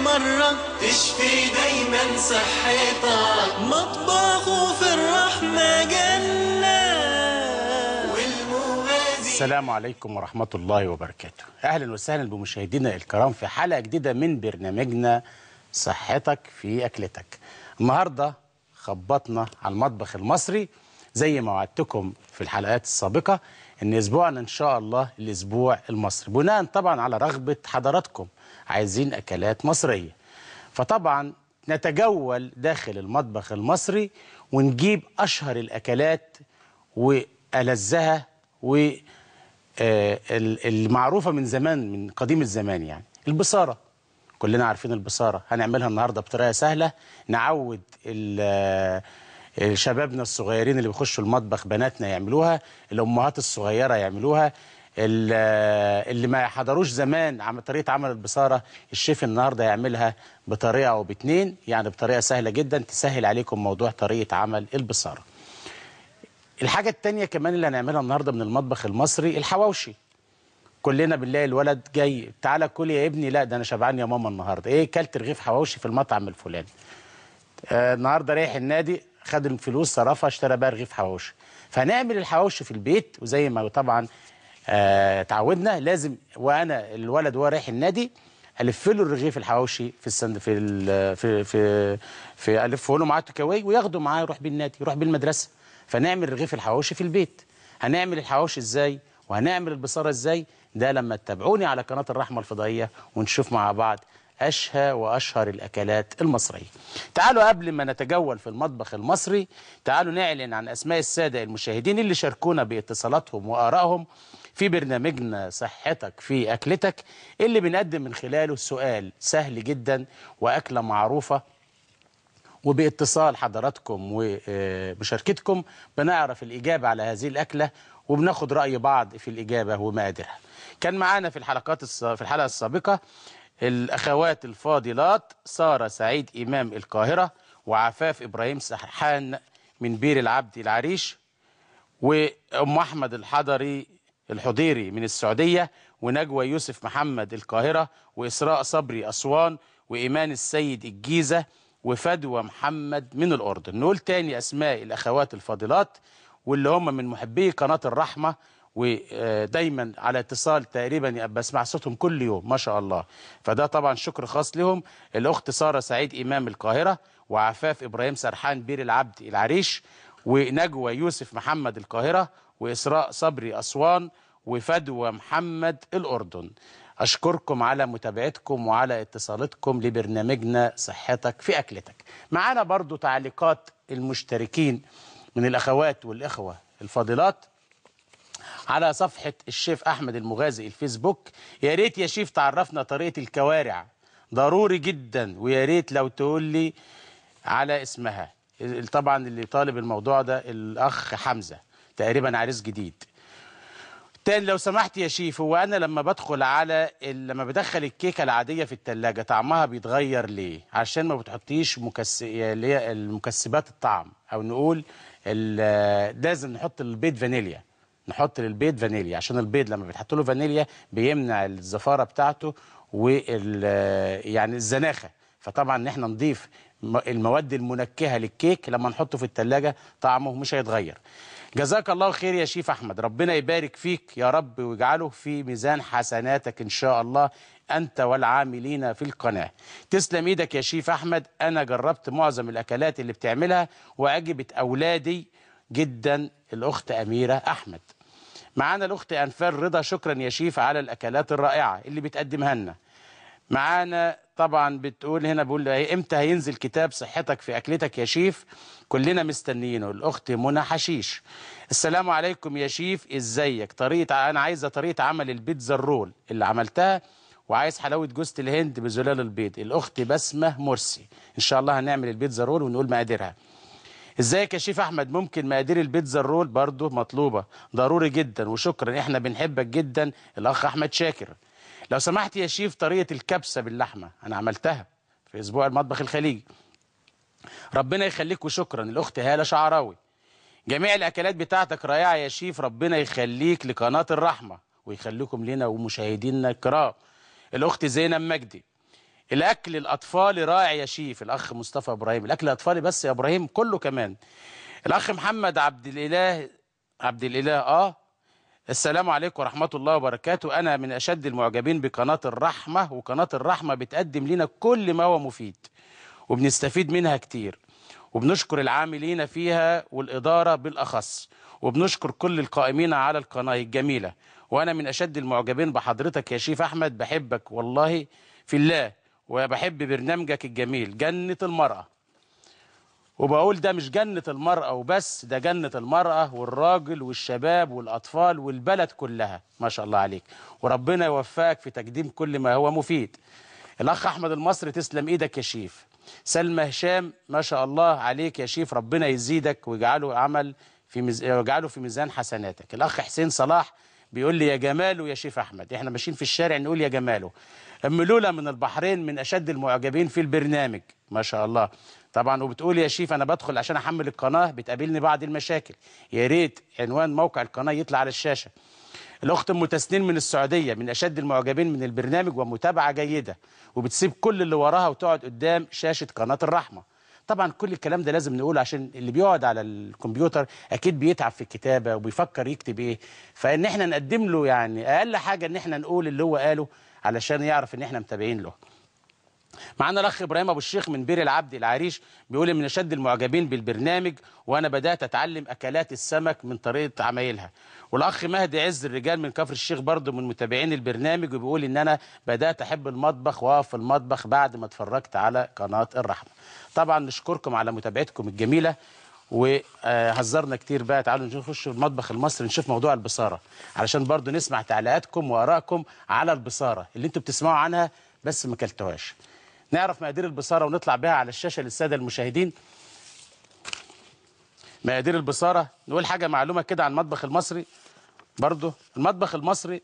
مرة تشفي دايما صحتك مطبخه في الرحمة جنة والمغازي السلام عليكم ورحمة الله وبركاته أهلا وسهلا بمشاهدينا الكرام في حلقة جديدة من برنامجنا صحتك في أكلتك النهاردة خبطنا على المطبخ المصري زي ما وعدتكم في الحلقات السابقة إن أسبوعنا إن شاء الله الأسبوع المصري بناء طبعا على رغبة حضراتكم عايزين أكلات مصرية فطبعا نتجول داخل المطبخ المصري ونجيب أشهر الأكلات وألذها و آه، ال- المعروفة من زمان من قديم الزمان يعني البصارة كلنا عارفين البصارة هنعملها النهاردة بطريقة سهلة نعود ال- آه، شبابنا الصغيرين اللي بيخشوا المطبخ بناتنا يعملوها الأمهات الصغيرة يعملوها ال- آه، اللي ما حضروش زمان عم طريقة عمل البصارة الشيف النهاردة يعملها بطريقة أو باتنين يعني بطريقة سهلة جدا تسهل عليكم موضوع طريقة عمل البصارة الحاجة التانية كمان اللي هنعملها النهاردة من المطبخ المصري الحواوشي كلنا بنلاقي الولد جاي تعالى كل يا ابني لا ده انا شبعان يا ماما النهارده ايه كلت رغيف حواوشي في المطعم الفلاني آه النهارده رايح النادي خد الفلوس صرفها اشترى بقى رغيف حواوشي فهنعمل الحواوشي في البيت وزي ما طبعا آه تعودنا لازم وانا الولد وهو رايح النادي الف له الرغيف الحواوشي في السند في ال في في في الفه له معاه تكاوي وياخده معاه يروح بيه النادي يروح بيه المدرسه فنعمل رغيف الحواوشي في البيت هنعمل الحواوشي ازاي وهنعمل البصاره ازاي ده لما تتابعوني على قناه الرحمه الفضائيه ونشوف مع بعض اشهى واشهر الاكلات المصريه تعالوا قبل ما نتجول في المطبخ المصري تعالوا نعلن عن اسماء الساده المشاهدين اللي شاركونا باتصالاتهم وارائهم في برنامجنا صحتك في اكلتك اللي بنقدم من خلاله سؤال سهل جدا واكله معروفه وباتصال حضراتكم ومشاركتكم بنعرف الإجابة على هذه الأكلة وبناخد رأي بعض في الإجابة ومقاديرها كان معانا في الحلقات الس... في الحلقة السابقة الأخوات الفاضلات سارة سعيد إمام القاهرة وعفاف إبراهيم سرحان من بير العبد العريش وأم أحمد الحضري الحضيري من السعودية ونجوى يوسف محمد القاهرة وإسراء صبري أسوان وإيمان السيد الجيزة وفدوى محمد من الأردن نقول تاني أسماء الأخوات الفاضلات واللي هم من محبي قناة الرحمة ودايما على اتصال تقريبا بسمع صوتهم كل يوم ما شاء الله فده طبعا شكر خاص لهم الأخت سارة سعيد إمام القاهرة وعفاف إبراهيم سرحان بير العبد العريش ونجوى يوسف محمد القاهرة وإسراء صبري أسوان وفدوى محمد الأردن أشكركم على متابعتكم وعلى اتصالاتكم لبرنامجنا صحتك في أكلتك معانا برضو تعليقات المشتركين من الأخوات والإخوة الفاضلات على صفحة الشيف أحمد المغازي الفيسبوك يا ريت يا شيف تعرفنا طريقة الكوارع ضروري جدا ويا ريت لو تقول لي على اسمها طبعا اللي طالب الموضوع ده الأخ حمزة تقريبا عريس جديد تاني لو سمحت يا شيف هو انا لما بدخل على ال- لما بدخل الكيكه العاديه في التلاجة طعمها بيتغير ليه عشان ما بتحطيش مكس... اللي هي المكسبات الطعم او نقول ال- لازم نحط البيض فانيليا نحط للبيض فانيليا عشان البيض لما بتحط له فانيليا بيمنع الزفاره بتاعته وال يعني الزناخه فطبعا ان احنا نضيف م- المواد المنكهه للكيك لما نحطه في التلاجة طعمه مش هيتغير جزاك الله خير يا شيف احمد ربنا يبارك فيك يا رب ويجعله في ميزان حسناتك ان شاء الله انت والعاملين في القناه تسلم ايدك يا شيف احمد انا جربت معظم الاكلات اللي بتعملها وعجبت اولادي جدا الاخت اميره احمد معانا الاخت انفال رضا شكرا يا شيف على الاكلات الرائعه اللي بتقدمها لنا معانا طبعا بتقول هنا بقول امتى هينزل كتاب صحتك في اكلتك يا شيف كلنا مستنيينه الاخت منى حشيش السلام عليكم يا شيف ازيك طريقه انا عايزه طريقه عمل البيتزا الرول اللي عملتها وعايز حلاوه جوزة الهند بزلال البيض الاخت بسمه مرسي ان شاء الله هنعمل البيتزا رول ونقول مقاديرها ازيك يا شيف احمد ممكن مقادير البيتزا الرول برضو مطلوبه ضروري جدا وشكرا احنا بنحبك جدا الاخ احمد شاكر لو سمحت يا شيف طريقه الكبسه باللحمه انا عملتها في اسبوع المطبخ الخليجي ربنا يخليك وشكرا الاخت هاله شعراوي جميع الاكلات بتاعتك رائعه يا شيف ربنا يخليك لقناه الرحمه ويخليكم لنا ومشاهدينا الكرام الاخت زينب مجدي الاكل الاطفالي رائع يا شيف الاخ مصطفى ابراهيم الاكل الاطفالي بس يا ابراهيم كله كمان الاخ محمد عبد الاله عبد الاله اه السلام عليكم ورحمة الله وبركاته أنا من أشد المعجبين بقناة الرحمة وقناة الرحمة بتقدم لنا كل ما هو مفيد وبنستفيد منها كتير وبنشكر العاملين فيها والإدارة بالأخص وبنشكر كل القائمين على القناة الجميلة وأنا من أشد المعجبين بحضرتك يا شيف أحمد بحبك والله في الله وبحب برنامجك الجميل جنة المرأة وبقول ده مش جنة المرأة وبس ده جنة المرأة والراجل والشباب والأطفال والبلد كلها ما شاء الله عليك وربنا يوفقك في تقديم كل ما هو مفيد الأخ أحمد المصري تسلم إيدك يا شيف سلمى هشام ما شاء الله عليك يا شيف ربنا يزيدك ويجعله عمل في مز... يجعله في ميزان حسناتك الأخ حسين صلاح بيقول لي يا جماله يا شيف أحمد احنا ماشيين في الشارع نقول يا جماله أم لولا من البحرين من أشد المعجبين في البرنامج ما شاء الله طبعا وبتقول يا شيف انا بدخل عشان احمل القناه بتقابلني بعض المشاكل يا ريت عنوان موقع القناه يطلع على الشاشه الاخت ام تسنين من السعوديه من اشد المعجبين من البرنامج ومتابعه جيده وبتسيب كل اللي وراها وتقعد قدام شاشه قناه الرحمه طبعا كل الكلام ده لازم نقوله عشان اللي بيقعد على الكمبيوتر اكيد بيتعب في الكتابه وبيفكر يكتب ايه فان احنا نقدم له يعني اقل حاجه ان احنا نقول اللي هو قاله علشان يعرف ان احنا متابعين له معانا الاخ ابراهيم ابو الشيخ من بير العبد العريش بيقول من اشد المعجبين بالبرنامج وانا بدات اتعلم اكلات السمك من طريقه عمايلها والاخ مهدي عز الرجال من كفر الشيخ برضه من متابعين البرنامج وبيقول ان انا بدات احب المطبخ واقف في المطبخ بعد ما اتفرجت على قناه الرحمه طبعا نشكركم على متابعتكم الجميله وهزرنا كتير بقى تعالوا نخش المطبخ المصري نشوف موضوع البصاره علشان برضه نسمع تعليقاتكم وارائكم على البصاره اللي انتوا بتسمعوا عنها بس ما كلتوهاش نعرف مقادير البصاره ونطلع بها على الشاشه للساده المشاهدين مقادير البصاره نقول حاجه معلومه كده عن المطبخ المصري برضه المطبخ المصري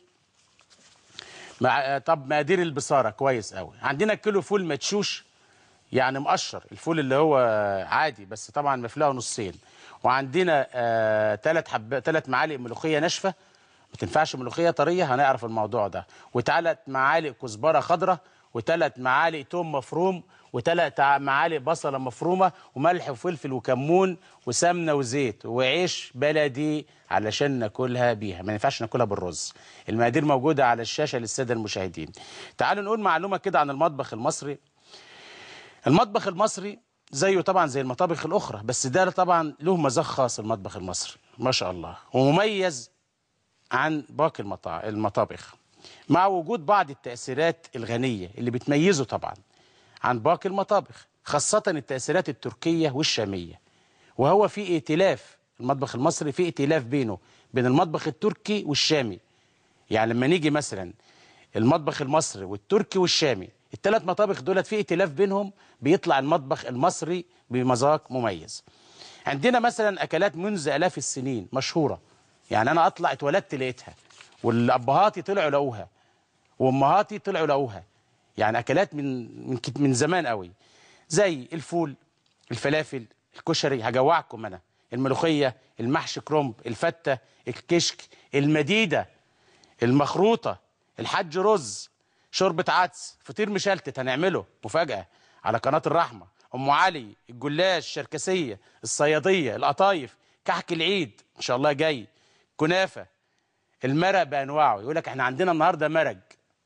مع طب مقادير البصاره كويس قوي عندنا كيلو فول مدشوش يعني مقشر الفول اللي هو عادي بس طبعا مفلقه نصين وعندنا ثلاث آه حب ثلاث معالق ملوخيه ناشفه ما تنفعش ملوخيه طريه هنعرف الموضوع ده وثلاث معالق كزبره خضراء وثلاث معالق توم مفروم وثلاث معالق بصله مفرومه وملح وفلفل وكمون وسمنه وزيت وعيش بلدي علشان ناكلها بيها ما ينفعش ناكلها بالرز المقادير موجوده على الشاشه للساده المشاهدين تعالوا نقول معلومه كده عن المطبخ المصري المطبخ المصري زيه طبعا زي المطابخ الاخرى بس ده طبعا له مذاق خاص المطبخ المصري ما شاء الله ومميز عن باقي المطابخ مع وجود بعض التأثيرات الغنية اللي بتميزه طبعا عن باقي المطابخ خاصة التأثيرات التركية والشامية وهو في ائتلاف المطبخ المصري في ائتلاف بينه بين المطبخ التركي والشامي يعني لما نيجي مثلا المطبخ المصري والتركي والشامي الثلاث مطابخ دولت في ائتلاف بينهم بيطلع المطبخ المصري بمذاق مميز عندنا مثلا أكلات منذ آلاف السنين مشهورة يعني أنا أطلع اتولدت لقيتها والأبهاتي طلعوا لقوها وامهاتي طلعوا لقوها يعني اكلات من من من زمان قوي زي الفول الفلافل الكشري هجوعكم انا الملوخيه المحشي كرنب الفته الكشك المديده المخروطه الحج رز شوربه عدس فطير مشلتت هنعمله مفاجاه على قناه الرحمه ام علي الجلاش الشركسيه الصياديه القطايف كحك العيد ان شاء الله جاي كنافه المرق بانواعه يقول لك احنا عندنا النهارده مرق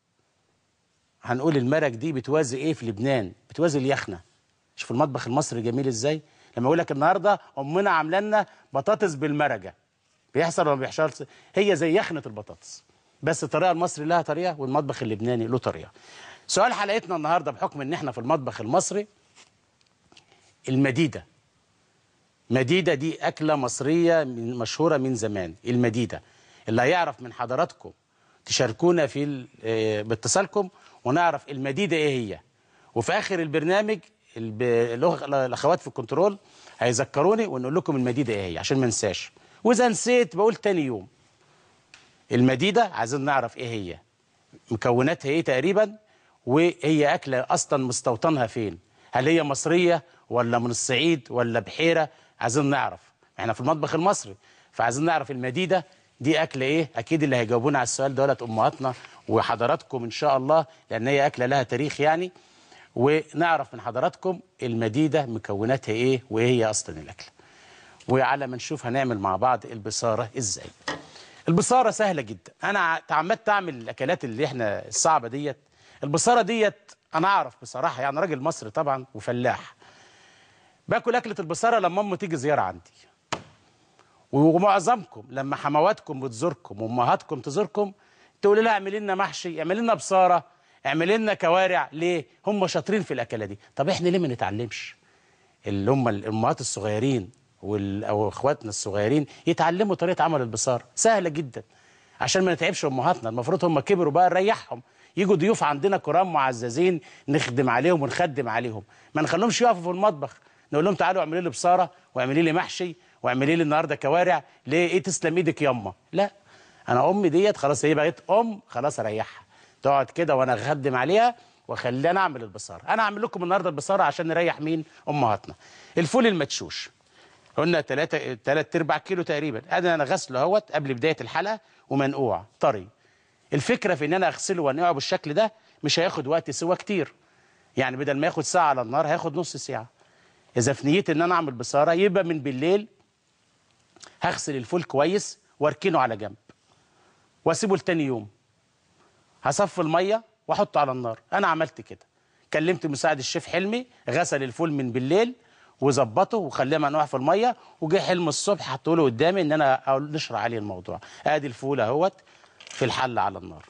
هنقول المرق دي بتوازي ايه في لبنان بتوازي اليخنه شوف المطبخ المصري جميل ازاي لما يقول لك النهارده امنا عامله لنا بطاطس بالمرقه بيحصل ولا ما بيحصلش هي زي يخنه البطاطس بس الطريقه المصري لها طريقه والمطبخ اللبناني له طريقه سؤال حلقتنا النهارده بحكم ان احنا في المطبخ المصري المديده مديده دي اكله مصريه من مشهوره من زمان المديده اللي هيعرف من حضراتكم تشاركونا في باتصالكم ونعرف المديده ايه هي وفي اخر البرنامج الاخوات في الكنترول هيذكروني ونقول لكم المديده ايه هي عشان ما انساش واذا نسيت بقول تاني يوم المديده عايزين نعرف ايه هي مكوناتها ايه تقريبا وهي اكله اصلا مستوطنها فين هل هي مصريه ولا من الصعيد ولا بحيره عايزين نعرف احنا في المطبخ المصري فعايزين نعرف المديده دي اكله ايه اكيد اللي هيجاوبونا على السؤال دولت امهاتنا وحضراتكم ان شاء الله لان هي اكله لها تاريخ يعني ونعرف من حضراتكم المديده مكوناتها ايه وايه هي اصلا الاكله وعلى ما نشوف هنعمل مع بعض البصاره ازاي البصاره سهله جدا انا ع- تعمدت اعمل الاكلات اللي احنا الصعبه ديت البصاره ديت انا اعرف بصراحه يعني راجل مصري طبعا وفلاح باكل اكله البصاره لما امي تيجي زياره عندي ومعظمكم لما حمواتكم بتزوركم وامهاتكم تزوركم تقول لها اعملي لنا محشي اعملي لنا بصاره اعملي لنا كوارع ليه هم شاطرين في الاكله دي طب احنا ليه ما نتعلمش اللي هم الامهات الصغيرين وال... او اخواتنا الصغيرين يتعلموا طريقه عمل البصاره سهله جدا عشان ما نتعبش امهاتنا المفروض هم كبروا بقى نريحهم يجوا ضيوف عندنا كرام معززين نخدم عليهم ونخدم عليهم ما نخليهمش يقفوا في المطبخ نقول لهم تعالوا اعملوا لي بصاره واعملي لي محشي واعملي لي النهارده كوارع ليه ايه تسلم ايدك ياما لا انا امي ديت خلاص هي بقت ام خلاص اريحها تقعد كده وانا اخدم عليها واخليها انا اعمل البصاره انا اعمل لكم النهارده البصاره عشان نريح مين امهاتنا الفول المدشوش قلنا 3 3 ارباع كيلو تقريبا انا انا غسله اهوت قبل بدايه الحلقه ومنقوع طري الفكره في ان انا اغسله وانقعه بالشكل ده مش هياخد وقت سوا كتير يعني بدل ما ياخد ساعه على النار هياخد نص ساعه اذا في نيتي ان انا اعمل بصاره يبقى من بالليل هغسل الفول كويس واركنه على جنب واسيبه لتاني يوم هصفي الميه واحطه على النار انا عملت كده كلمت مساعد الشيف حلمي غسل الفول من بالليل وظبطه وخليه منوع في الميه وجه حلم الصبح حطه له قدامي ان انا أقول نشرح عليه الموضوع ادي الفول اهوت في الحل على النار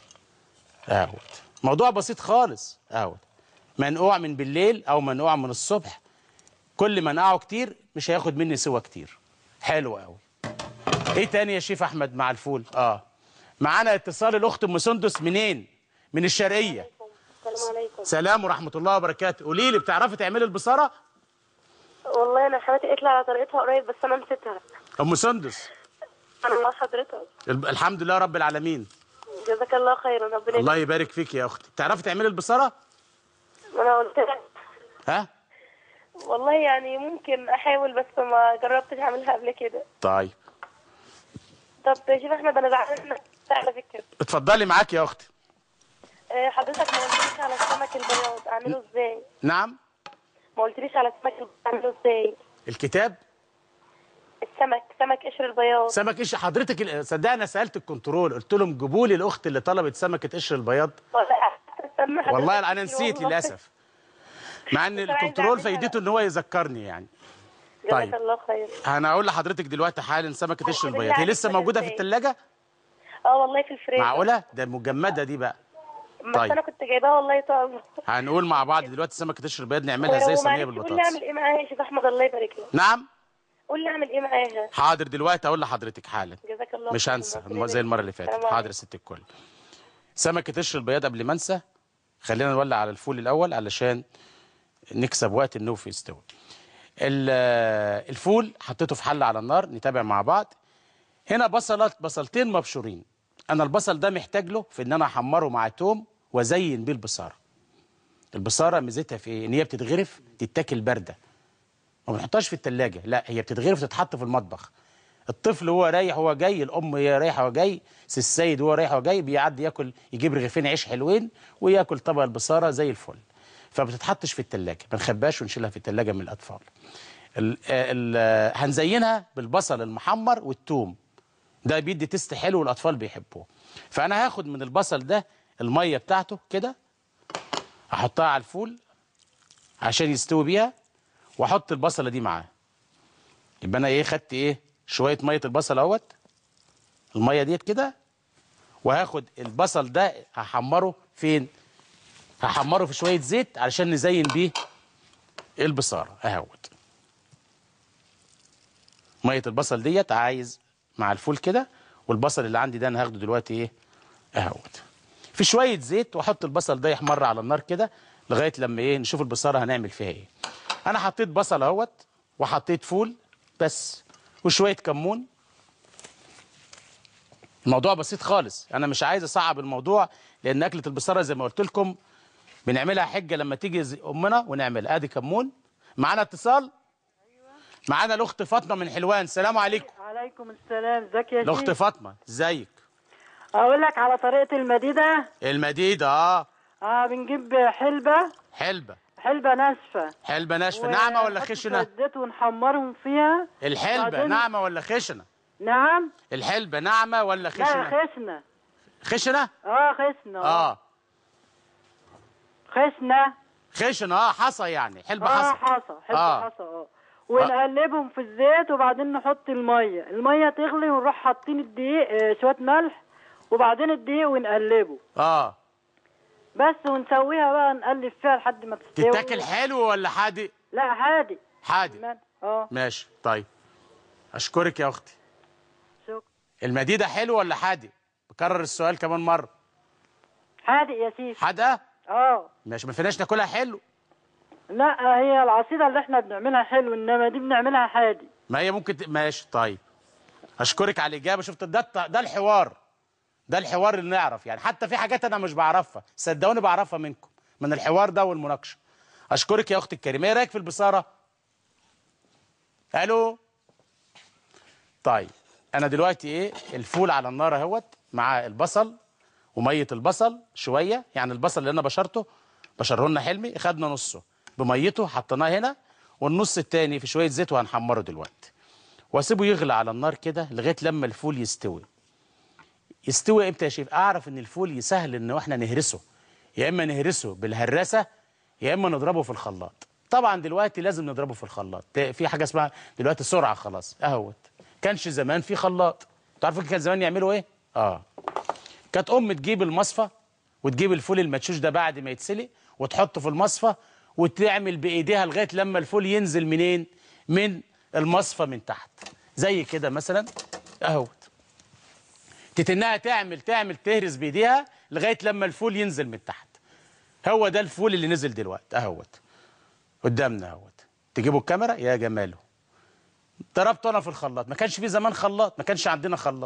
اهوت موضوع بسيط خالص اهوت منقوع من بالليل او منقوع من الصبح كل ما انقعه كتير مش هياخد مني سوا كتير حلو قوي ايه تاني يا شيف احمد مع الفول اه معانا اتصال الاخت ام سندس منين من الشرقيه السلام عليكم سلام ورحمه الله وبركاته قولي لي بتعرفي تعملي البصاره والله انا حماتي قالت لي على طريقتها قريب بس انا نسيتها ام سندس انا مع حضرتك الب- الحمد لله رب العالمين جزاك الله خيرا ربنا الله يبارك فيك يا اختي تعرفي تعملي البصاره يبارك. انا قلت لك ها والله يعني ممكن احاول بس ما جربتش اعملها قبل كده طيب طب شوف احمد انا زعلانه منك على فكره اتفضلي معاك يا اختي آه، حضرتك ما قلتليش على السمك البياض اعمله ازاي نعم ما قلتليش على السمك البياض اعمله ازاي الكتاب السمك سمك قشر البياض سمك ايش حضرتك ال- صدق انا سالت الكنترول قلت لهم جيبوا لي الاخت اللي طلبت سمكه قشر البياض والله استنى حضرتك والله انا كتير نسيت والله. للاسف مع ان كنت عايزة الكنترول أعملها. فايدته ان هو يذكرني يعني طيب. جزاك الله خير انا هقول لحضرتك دلوقتي حالا سمكه قشر بالله البياض هي عليك لسه ما موجوده في تنساش. الثلاجه اه والله في الفريزر معقوله ده مجمده دي بقى بس طيب. انا كنت جايباها والله طازه هنقول مع بعض دلوقتي سمكه قشر البياض نعملها ازاي صينيه ومعلش قول لي بالبطاطس اعمل ايه معاها يا شيخ احمد الله يبارك لك نعم قول لي اعمل ايه معاها حاضر دلوقتي هقول لحضرتك حالا جزاك الله مش خير. هنسى ربنا زي المره يبارك اللي فيك. فاتت السلام حاضر عليكم. يا ست الكل سمكه قشر البياض قبل ما انسى خلينا نولع على الفول الاول علشان نكسب وقت النوف يستوي ال- الفول حطيته في حله على النار نتابع مع بعض هنا بصلات بصلتين مبشورين انا البصل ده محتاج له في ان انا احمره مع توم وازين بيه البصاره البصاره ميزتها في ايه ان هي بتتغرف تتاكل بارده ما بنحطهاش في التلاجة لا هي بتتغرف تتحط في المطبخ الطفل هو رايح هو جاي الام هي رايحه وجاي سي السيد هو رايح وجاي بيعدي ياكل يجيب رغيفين عيش حلوين وياكل طبق البصاره زي الفل فما بتتحطش في التلاجة ما نخباش ونشيلها في التلاجة من الاطفال ال ال هنزينها بالبصل المحمر والثوم ده بيدي تيست حلو والاطفال بيحبوه فانا هاخد من البصل ده الميه بتاعته كده احطها على الفول عشان يستوي بيها واحط البصله دي معاه يبقى انا ايه خدت ايه شويه ميه البصل اهوت الميه ديت كده وهاخد البصل ده هحمره فين هحمره في شويه زيت علشان نزين بيه البصاره اهوت ميه البصل ديت عايز مع الفول كده والبصل اللي عندي ده انا هاخده دلوقتي ايه اهوت في شويه زيت واحط البصل ده يحمر على النار كده لغايه لما ايه نشوف البصاره هنعمل فيها ايه انا حطيت بصل اهوت وحطيت فول بس وشويه كمون الموضوع بسيط خالص انا مش عايز اصعب الموضوع لان اكله البصاره زي ما قلت لكم بنعملها حجه لما تيجي زي امنا ونعمل ادي كمون معانا اتصال معانا الاخت فاطمه من حلوان السلام عليكم عليكم السلام ازيك يا الاخت شيخ فاطمه ازيك اقول لك على طريقه المديده المديده اه اه بنجيب حلبة حلبه حلبة ناشفة حلبه ناشفه ناعمه ولا ونحط خشنه شوية زيت ونحمرهم فيها الحلبه بعدين- ناعمه ولا خشنه نعم الحلبه ناعمه ولا لا خشنه خشنة خشنه اه خشنة اه خشنة خشنه اه حصى يعني حلبه اه حصى حصى حلبة آه. حصى اه ونقلبهم في الزيت وبعدين نحط المية المية تغلي ونروح حاطين الدقيق آه، شوية ملح وبعدين الدقيق ونقلبه اه بس ونسويها بقى نقلب فيها لحد ما تستوي تتاكل حلو ولا حادق لا عادي حادق اه ماشي طيب اشكرك يا اختي شكرا المديده حلو ولا حادق بكرر السؤال كمان مره حادق يا سيدي حادقه اه ماشي ما فيناش ناكلها حلو لا هي العصيدة اللي احنا بنعملها حلو انما دي بنعملها حادق ما هي ممكن ت... ماشي طيب اشكرك على الاجابه شفت ده الت- ده الحوار ده الحوار اللي نعرف يعني حتى في حاجات انا مش بعرفها صدقوني بعرفها منكم من الحوار ده والمناقشه اشكرك يا اختي الكريمه ايه رايك في البصاره الو طيب انا دلوقتي ايه الفول على النار اهوت مع البصل وميه البصل شويه يعني البصل اللي انا بشرته بشره لنا حلمي خدنا نصه بميته حطيناه هنا والنص التاني في شويه زيت وهنحمره دلوقتي واسيبه يغلى على النار كده لغايه لما الفول يستوي يستوي امتى يا شيف اعرف ان الفول يسهل ان احنا نهرسه يا اما نهرسه بالهراسه يا اما نضربه في الخلاط طبعا دلوقتي لازم نضربه في الخلاط ت- في حاجه اسمها دلوقتي سرعه خلاص اهوت كانش زمان في خلاط انتوا عارفين كان زمان يعملوا ايه اه كانت ام تجيب المصفى وتجيب الفول المدشوش ده بعد ما يتسلق وتحطه في المصفى وتعمل بايديها لغايه لما الفول ينزل منين من المصفى من تحت زي كده مثلا اهوت تتنها تعمل تعمل تهرس بايديها لغايه لما الفول ينزل من تحت هو ده الفول اللي نزل دلوقتي اهوت قدامنا اهوت تجيبوا الكاميرا يا جماله ضربته انا في الخلاط ما كانش في زمان خلاط ما كانش عندنا خلاط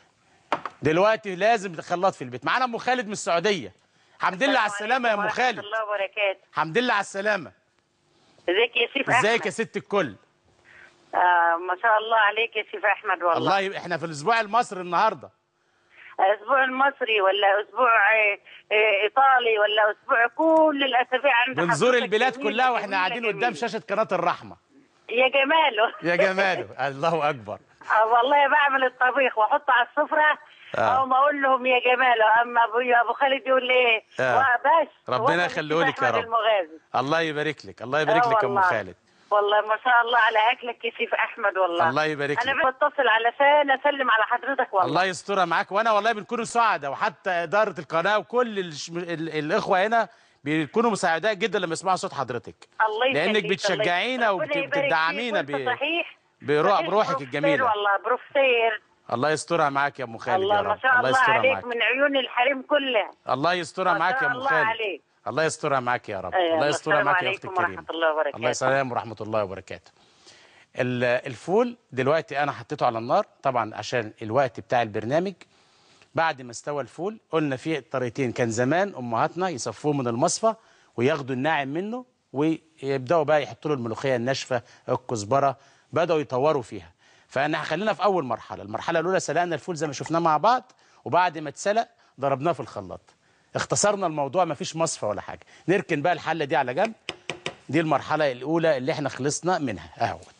دلوقتي لازم خلاط في البيت معانا ام خالد من السعوديه الحمد لله على السلامه يا ام خالد الله وبركاته الحمد لله على السلامه ازيك يا سيف احمد ازيك يا ست الكل آه ما شاء الله عليك يا سيف احمد والله الله ي... احنا في الاسبوع المصري النهارده اسبوع المصري ولا اسبوع آه، آه، ايطالي ولا اسبوع كل الاسابيع عند بنزور حضرتك البلاد جميلة، كلها واحنا جميلة، قاعدين قدام جميلة. شاشه قناه الرحمه يا جماله يا جماله الله اكبر آه والله بعمل الطبيخ واحطه على السفره آه. او ما اقول لهم يا جماله اما ابو ابو خالد يقول لي ايه آه. بس ربنا هو يخليه سيف لك يا أحمد رب. المغازي الله يبارك لك الله يبارك آه لك يا ام والله. خالد والله ما شاء الله على اكلك يا سيف احمد والله الله يبارك انا لك. بتصل علشان اسلم على حضرتك والله الله يسترها معاك وانا والله بنكون سعداء وحتى اداره القناه وكل الش... ال... الاخوه هنا بيكونوا مساعداء جدا لما يسمعوا صوت حضرتك الله يخليك لانك الله بتشجعينا يخليك. ربنا يبارك وبتدعمينا فيك، وأنت ب... صحيح بروح صحيح بروحك بروفيسور الجميله والله بروفيسور الله يسترها معاك يا ام خالد الله يا ما رب شاء الله يسترها عليك معاك من عيون الحريم كلها الله يسترها ما معاك يا شاء ام الله خالد عليك. الله يسترها معاك يا رب أيوة، الله يسترها السلام معاك يا اختي عليكم الكريمه ورحمة الله وبركاته. الله السلام ورحمه الله وبركاته ال- الفول دلوقتي انا حطيته على النار طبعا عشان الوقت بتاع البرنامج بعد ما استوى الفول قلنا في طريقتين كان زمان امهاتنا يصفوه من المصفى وياخدوا الناعم منه ويبداوا بقى يحطوا له الملوخيه الناشفه الكزبره بداوا يطوروا فيها فانا خلينا في اول مرحله المرحله الاولى سلقنا الفول زي ما شفناه مع بعض وبعد ما اتسلق ضربناه في الخلاط اختصرنا الموضوع ما فيش مصفى ولا حاجه نركن بقى الحله دي على جنب دي المرحله الاولى اللي احنا خلصنا منها اهوت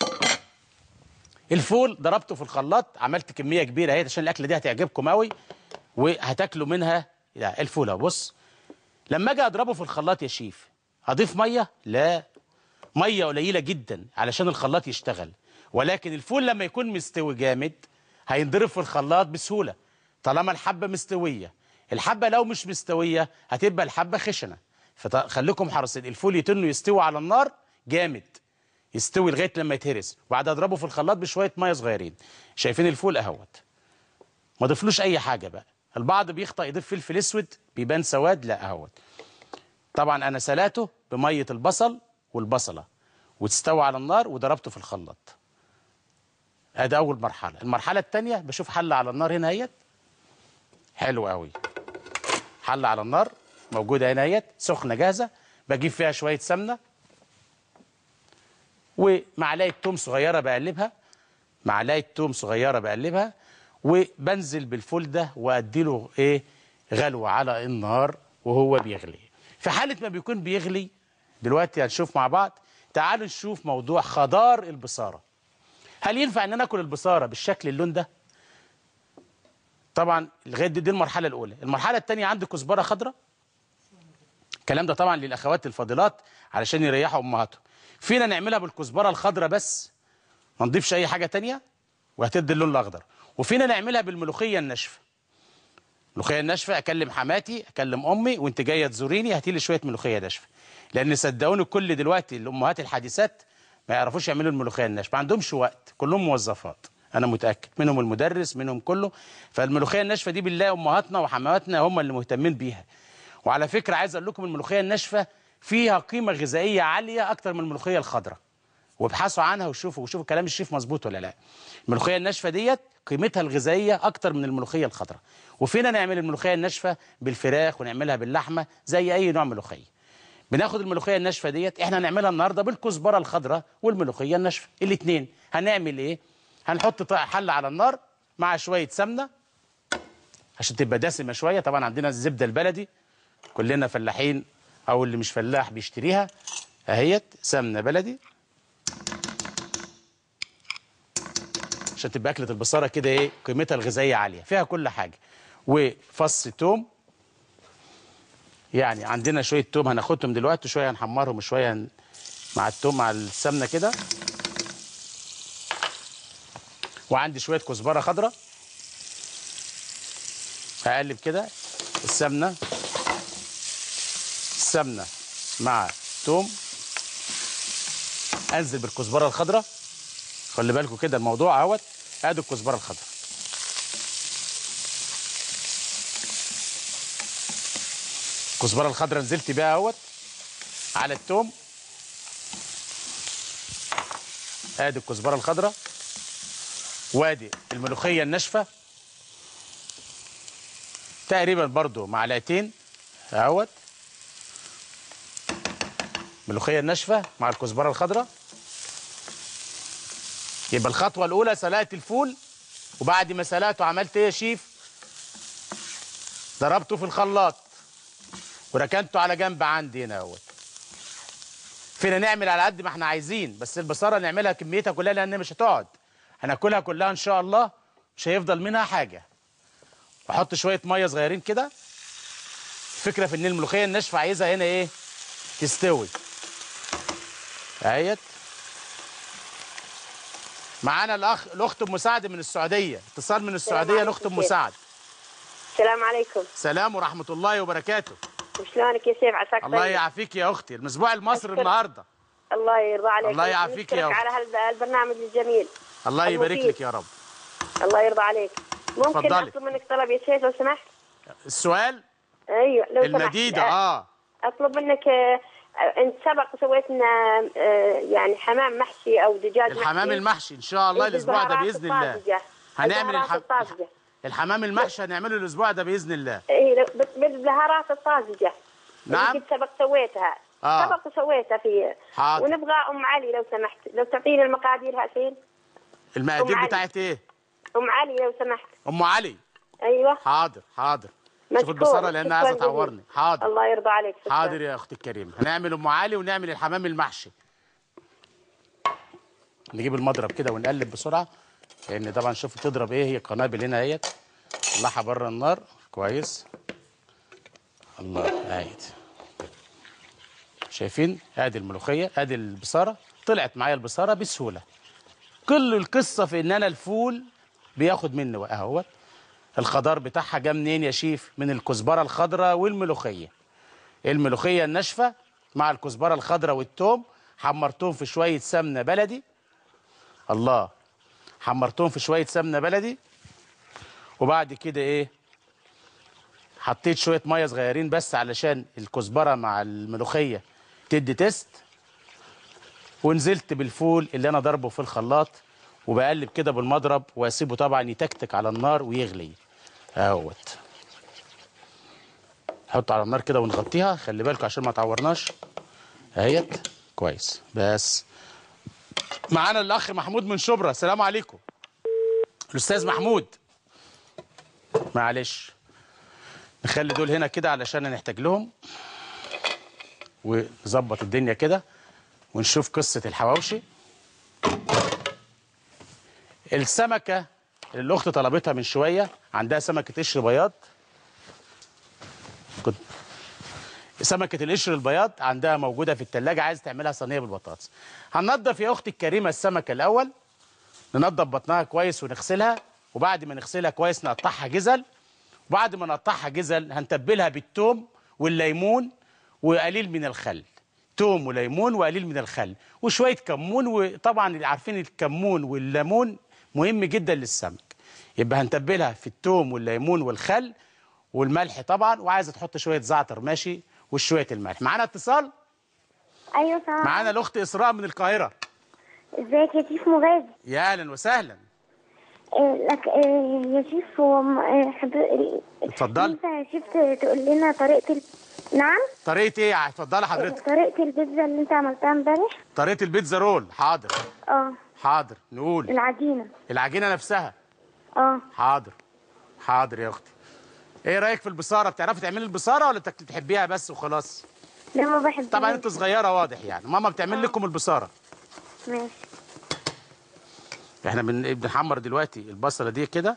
الفول ضربته في الخلاط عملت كميه كبيره اهي عشان الاكله دي هتعجبكم قوي وهتاكلوا منها لا الفول اهو بص لما اجي اضربه في الخلاط يا شيف هضيف ميه لا ميه قليله جدا علشان الخلاط يشتغل ولكن الفول لما يكون مستوي جامد هينضرب في الخلاط بسهوله طالما الحبه مستويه الحبه لو مش مستويه هتبقى الحبه خشنه فخليكم حريصين الفول يتنه يستوي على النار جامد يستوي لغايه لما يتهرس وبعد اضربه في الخلاط بشويه ميه صغيرين شايفين الفول اهوت ما ضيفلوش اي حاجه بقى البعض بيخطئ يضيف فلفل اسود بيبان سواد لا اهوت طبعا انا سلقته بميه البصل والبصله وتستوى على النار وضربته في الخلاط ادي اول مرحله المرحله الثانيه بشوف حله على النار هنا اهيت حلو قوي حله على النار موجوده هنا اهيت سخنه جاهزه بجيب فيها شويه سمنه ومعلقه توم صغيره بقلبها معلقه توم صغيره بقلبها وبنزل بالفول ده واديله ايه غلوه على النار وهو بيغلي في حاله ما بيكون بيغلي دلوقتي هنشوف مع بعض تعالوا نشوف موضوع خضار البصاره هل ينفع ان انا اكل البصاره بالشكل اللون ده طبعا لغايه دي, دي المرحله الاولى المرحله الثانيه عندي كزبره خضراء الكلام ده طبعا للاخوات الفاضلات علشان يريحوا امهاتهم فينا نعملها بالكزبره الخضراء بس ما نضيفش اي حاجه تانية وهتدي اللون الاخضر وفينا نعملها بالملوخيه الناشفه الملوخيه الناشفه اكلم حماتي اكلم امي وانت جايه تزوريني هاتي لي شويه ملوخيه ناشفه لان صدقوني كل دلوقتي الامهات الحديثات ما يعرفوش يعملوا الملوخيه الناشفه ما عندهمش وقت كلهم موظفات انا متاكد منهم المدرس منهم كله فالملوخيه الناشفه دي بالله امهاتنا وحماتنا هم اللي مهتمين بيها وعلى فكره عايز اقول لكم الملوخيه الناشفه فيها قيمه غذائيه عاليه اكتر من الملوخيه الخضراء وابحثوا عنها وشوفوا وشوفوا كلام الشيف مظبوط ولا لا الملوخيه الناشفه ديت قيمتها الغذائيه اكتر من الملوخيه الخضراء وفينا نعمل الملوخيه الناشفه بالفراخ ونعملها باللحمه زي اي نوع ملوخيه بناخد الملوخيه الناشفه ديت احنا هنعملها النهارده بالكزبره الخضراء والملوخيه الناشفه الاثنين هنعمل ايه هنحط طا- حله على النار مع شويه سمنه عشان تبقى دسمه شويه طبعا عندنا الزبده البلدي كلنا فلاحين او اللي مش فلاح بيشتريها اهيت سمنه بلدي عشان تبقى اكله البصاره كده ايه قيمتها الغذائيه عاليه فيها كل حاجه وفص توم يعني عندنا شويه توم هناخدهم دلوقتي شويه هنحمرهم وشويه هن... مع التوم مع السمنه كده وعندي شويه كزبره خضراء هقلب كده السمنه السمنه مع التوم انزل بالكزبره الخضراء خلي بالكم كده الموضوع اهوت ادي الكزبره الخضراء الكزبره الخضراء نزلت بيها اهوت على التوم ادي الكزبره الخضراء وادي الملوخيه الناشفه تقريبا برضو معلقتين اهوت الملوخيه الناشفه مع الكزبره الخضراء يبقى الخطوه الاولى سلقت الفول وبعد ما سلقته عملت ايه يا شيف ضربته في الخلاط وركنته على جنب عندي هنا اهوت فينا نعمل على قد ما احنا عايزين بس البصاره نعملها كميتها كلها لان مش هتقعد هناكلها كلها ان شاء الله مش هيفضل منها حاجه واحط شويه ميه صغيرين كده الفكره في ان الملوخيه الناشفه عايزها هنا ايه تستوي اهيت معانا الاخ الاخت ام مساعد من السعوديه اتصال من السعوديه عليكم الاخت ام كيف؟ مساعد السلام عليكم سلام ورحمه الله وبركاته وشلونك يا سيف عساك الله طيب؟ يعافيك يا اختي المسبوع المصري أشكرك. النهارده الله يرضى عليك الله يعافيك يا نشكرك أخت. على هذا البرنامج الجميل الله يبارك المفيد. لك يا رب الله يرضى عليك ممكن اتفضلي. اطلب منك طلب يا شيخ لو سمحت السؤال ايوه لو سمحت المديده آه، اه اطلب منك آه، آه، انت سبق سويت لنا آه، يعني حمام محشي او دجاج الحمام محشي المحشي ان شاء الله إيه، الاسبوع ده بالبهارات باذن الله الطازجة. هنعمل البهارات الح... الطازجة. الحمام المحشي هنعمله الاسبوع ده باذن الله اي لو- بس بالبهارات الطازجه نعم. اللي كنت سبق سويتها آه. سبق سويتها في حاضر. ونبغى ام علي لو سمحت لو تعطيني المقادير هاتين المقادير أم علي. بتاعت ايه ام علي لو سمحت ام علي ايوه حاضر حاضر شوف مشكور. البصاره لانها شكراً عايزه تعورني جزيلاً. حاضر الله يرضى عليك شكراً. حاضر يا اختي الكريمه هنعمل ام علي ونعمل الحمام المحشي نجيب المضرب كده ونقلب بسرعه لان طبعا شوف تضرب ايه هي قنابل هنا اهيت طلعها بره النار كويس الله اهيت شايفين ادي الملوخيه ادي البصاره طلعت معايا البصاره بسهوله كل القصه في ان انا الفول بياخد مني وقت اهوت الخضار بتاعها جه منين يا شيف من الكزبره الخضراء والملوخيه الملوخيه الناشفه مع الكزبره الخضراء والثوم حمرتهم في شويه سمنه بلدي الله حمرتهم في شويه سمنه بلدي وبعد كده ايه حطيت شويه ميه صغيرين بس علشان الكزبره مع الملوخيه تدي تيست ونزلت بالفول اللي انا ضربه في الخلاط وبقلب كده بالمضرب واسيبه طبعا يتكتك على النار ويغلي اهوت نحطه على النار كده ونغطيها خلي بالكم عشان ما تعورناش اهيت كويس بس معانا الاخ محمود من شبرا السلام عليكم الاستاذ محمود معلش نخلي دول هنا كده علشان نحتاج لهم ونظبط الدنيا كده ونشوف قصة الحواوشي السمكة اللي الأخت طلبتها من شوية عندها سمكة قشر بياض كنت سمكة القشر البياض عندها موجودة في التلاجة عايز تعملها صينية بالبطاطس هننضف يا أختي الكريمة السمكة الأول ننضف بطنها كويس ونغسلها وبعد ما نغسلها كويس نقطعها جزل وبعد ما نقطعها جزل هنتبلها بالثوم والليمون وقليل من الخل توم وليمون وقليل من الخل وشويه كمون وطبعا اللي عارفين الكمون والليمون مهم جدا للسمك يبقى هنتبلها في التوم والليمون والخل والملح طبعا وعايزه تحط شويه زعتر ماشي وشويه الملح معانا اتصال ايوه سلام معانا الاخت اسراء من القاهره ازيك يا شيف مغازي يا اهلا وسهلا آه، لك آه، يا شيف هو م- آه، حضر- اتفضل. ينفع يا شيف ت- تقول لنا طريقه ال... نعم طريقه ايه اتفضلي حضرتك طريقه البيتزا اللي انت عملتها امبارح طريقه البيتزا رول حاضر اه حاضر نقول العجينه العجينه نفسها اه حاضر حاضر يا اختي ايه رايك في البصاره بتعرفي تعملي البصاره ولا بتك- بتحبيها بس وخلاص لا ما بحبش طبعا انت صغيره واضح يعني ماما بتعمل لكم البصاره ماشي احنا بن- بنحمر دلوقتي البصله دي كده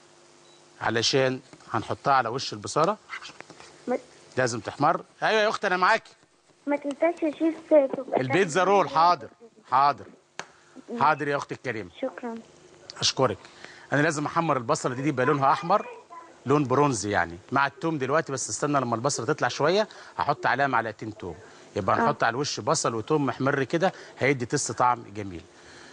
علشان هنحطها على وش البصاره ما, لازم تحمر ايوه يا اختي انا معاكي ما تنساش يا شيف تبقى البيتزا رول حاضر حاضر حاضر يا اختي الكريمه شكرا اشكرك انا لازم احمر البصله دي, دي يبقى لونها احمر لون برونزي يعني مع التوم دلوقتي بس استنى لما البصله تطلع شويه هحط عليها معلقتين توم يبقى هنحط على الوش بصل وتوم محمر كده هيدي تست طعم جميل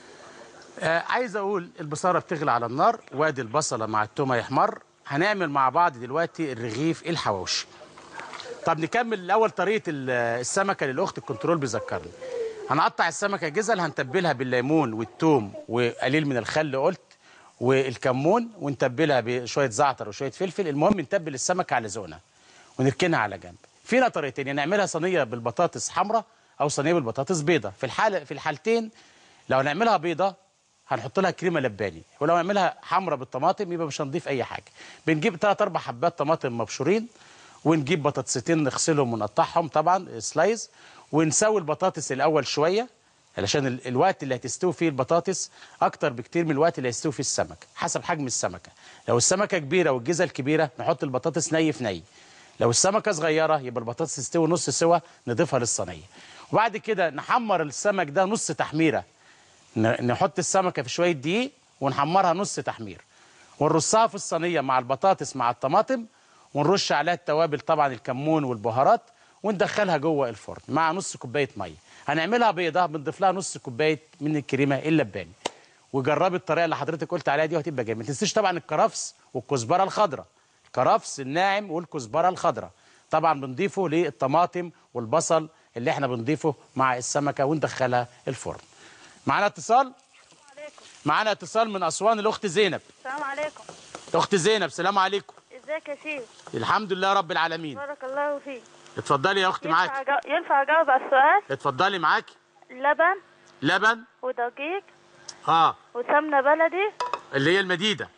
آه عايز اقول البصاره بتغلي على النار وادي البصله مع التوم هيحمر هنعمل مع بعض دلوقتي الرغيف الحواوشي طب نكمل الاول طريقه ال- السمكه للاخت الكنترول بيذكرني هنقطع السمكه جزل هنتبلها بالليمون والثوم وقليل من الخل قلت والكمون ونتبلها بشويه زعتر وشويه فلفل المهم نتبل السمكه على ذوقنا ونركنها على جنب فينا طريقتين يا نعملها صينيه بالبطاطس حمراء او صينيه بالبطاطس بيضه في الحاله في الحالتين لو نعملها بيضه هنحط لها كريمه لباني ولو نعملها حمراء بالطماطم يبقى مش هنضيف اي حاجه بنجيب ثلاث اربع حبات طماطم مبشورين ونجيب بطاطستين نغسلهم ونقطعهم طبعا سلايز ونسوي البطاطس الاول شويه علشان ال- الوقت اللي هتستوي فيه البطاطس اكتر بكتير من الوقت اللي هيستوي فيه السمك حسب حجم السمكه لو السمكه كبيره والجزل كبيره نحط البطاطس ني في ني لو السمكه صغيره يبقى البطاطس تستوي نص سوا نضيفها للصينيه وبعد كده نحمر السمك ده نص تحميره ن- نحط السمكه في شويه دقيق ونحمرها نص تحمير ونرصها في الصينيه مع البطاطس مع الطماطم ونرش عليها التوابل طبعا الكمون والبهارات وندخلها جوه الفرن مع نص كوبايه ميه هنعملها بيضه بنضيف لها نص كوبايه من الكريمه اللباني وجربي الطريقه اللي حضرتك قلت عليها دي وهتبقى جميله ما تنسيش طبعا الكرفس والكزبره الخضراء الكرفس الناعم والكزبره الخضراء طبعا بنضيفه للطماطم والبصل اللي احنا بنضيفه مع السمكه وندخلها الفرن معانا اتصال معانا اتصال من اسوان الاخت زينب السلام عليكم اخت زينب سلام عليكم ازيك يا شيخ الحمد لله رب العالمين بارك الله فيك اتفضلي يا اختي ينفع معاكي أجا- ينفع اجاوب على السؤال اتفضلي معاكي لبن لبن ودقيق اه وسمنه بلدي اللي هي المديده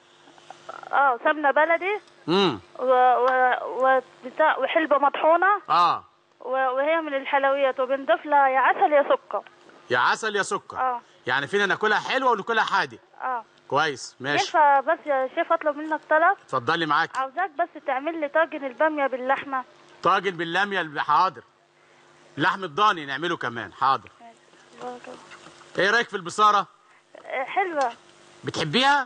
اه سمنه بلدي امم و... و... وبتاع وحلبه مطحونه اه و... وهي من الحلويات وبنضيف لها يا عسل يا سكر يا عسل يا سكر اه. يعني فينا ناكلها حلوه وناكلها حادق اه كويس ماشي ينفع بس يا شيخ اطلب منك طلب اتفضلي معاكي عاوزاك بس تعمل لي طاجن الباميه باللحمه طاجن باللاميه الب- حاضر لحم الضاني نعمله كمان حاضر بارك الله. ايه رايك في البصاره آه، حلوه بتحبيها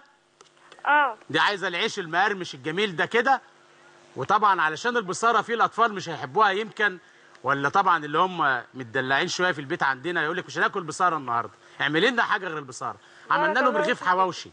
اه دي عايزه العيش المقرمش الجميل ده كده وطبعا علشان البصاره في الاطفال مش هيحبوها يمكن ولا طبعا اللي هم متدلعين شويه في البيت عندنا يقول لك مش هناكل بصاره النهارده اعملي لنا حاجه غير البصاره عملنا لهم الله رغيف يخليك. حواوشي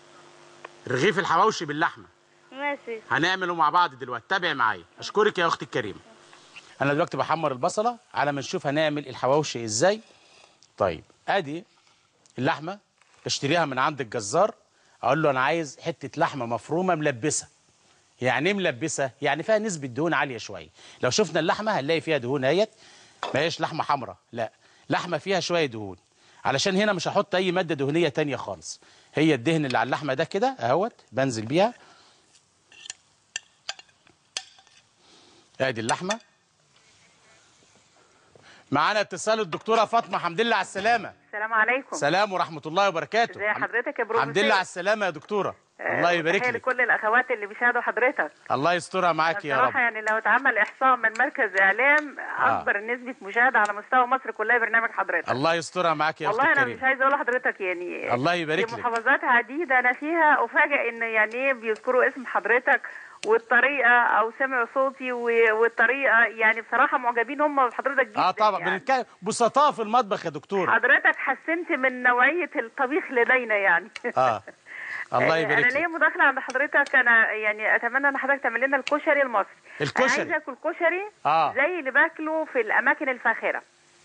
رغيف الحواوشي باللحمه ماشي هنعمله مع بعض دلوقتي تابعي معايا اشكرك يا اختي الكريمه انا دلوقتي بحمر البصله على ما نشوف هنعمل الحواوشي ازاي طيب ادي اللحمه اشتريها من عند الجزار اقول له انا عايز حته لحمه مفرومه ملبسه يعني ايه ملبسه يعني فيها نسبه دهون عاليه شويه لو شفنا اللحمه هنلاقي فيها دهون اهيت ما هيش لحمه حمراء لا لحمه فيها شويه دهون علشان هنا مش هحط اي ماده دهنيه تانية خالص هي الدهن اللي على اللحمه ده كده اهوت بنزل بيها ادي اللحمه معانا اتصال الدكتوره فاطمه حمد لله على السلامه السلام عليكم سلام ورحمه الله وبركاته ازي حضرتك يا بروفيسور الحمد لله على السلامه يا دكتوره الله يبارك تحية لك لكل الاخوات اللي بيشاهدوا حضرتك الله يسترها معاك يا رب بصراحه يعني لو اتعمل احصاء من مركز اعلام اكبر نسبه مشاهده على مستوى مصر كلها برنامج حضرتك الله يسترها معاك يا اختي والله انا الكريمه مش عايزه اقول لحضرتك يعني الله يبارك في لك. محافظات عديده انا فيها افاجئ ان يعني ايه بيذكروا اسم حضرتك والطريقه او سمعوا صوتي و- والطريقه يعني بصراحه معجبين هم بحضرتك جدا اه طبعا يعني. بنتكلم بسطاء في المطبخ يا دكتوره حضرتك حسنت من نوعيه الطبيخ لدينا يعني اه الله آه، يبارك انا لك ليا مداخله عند حضرتك انا يعني اتمنى ان حضرتك تعمل لنا الكشري المصري الكشري. انا عايزه اكل كشري آه. زي اللي باكله في الاماكن الفاخره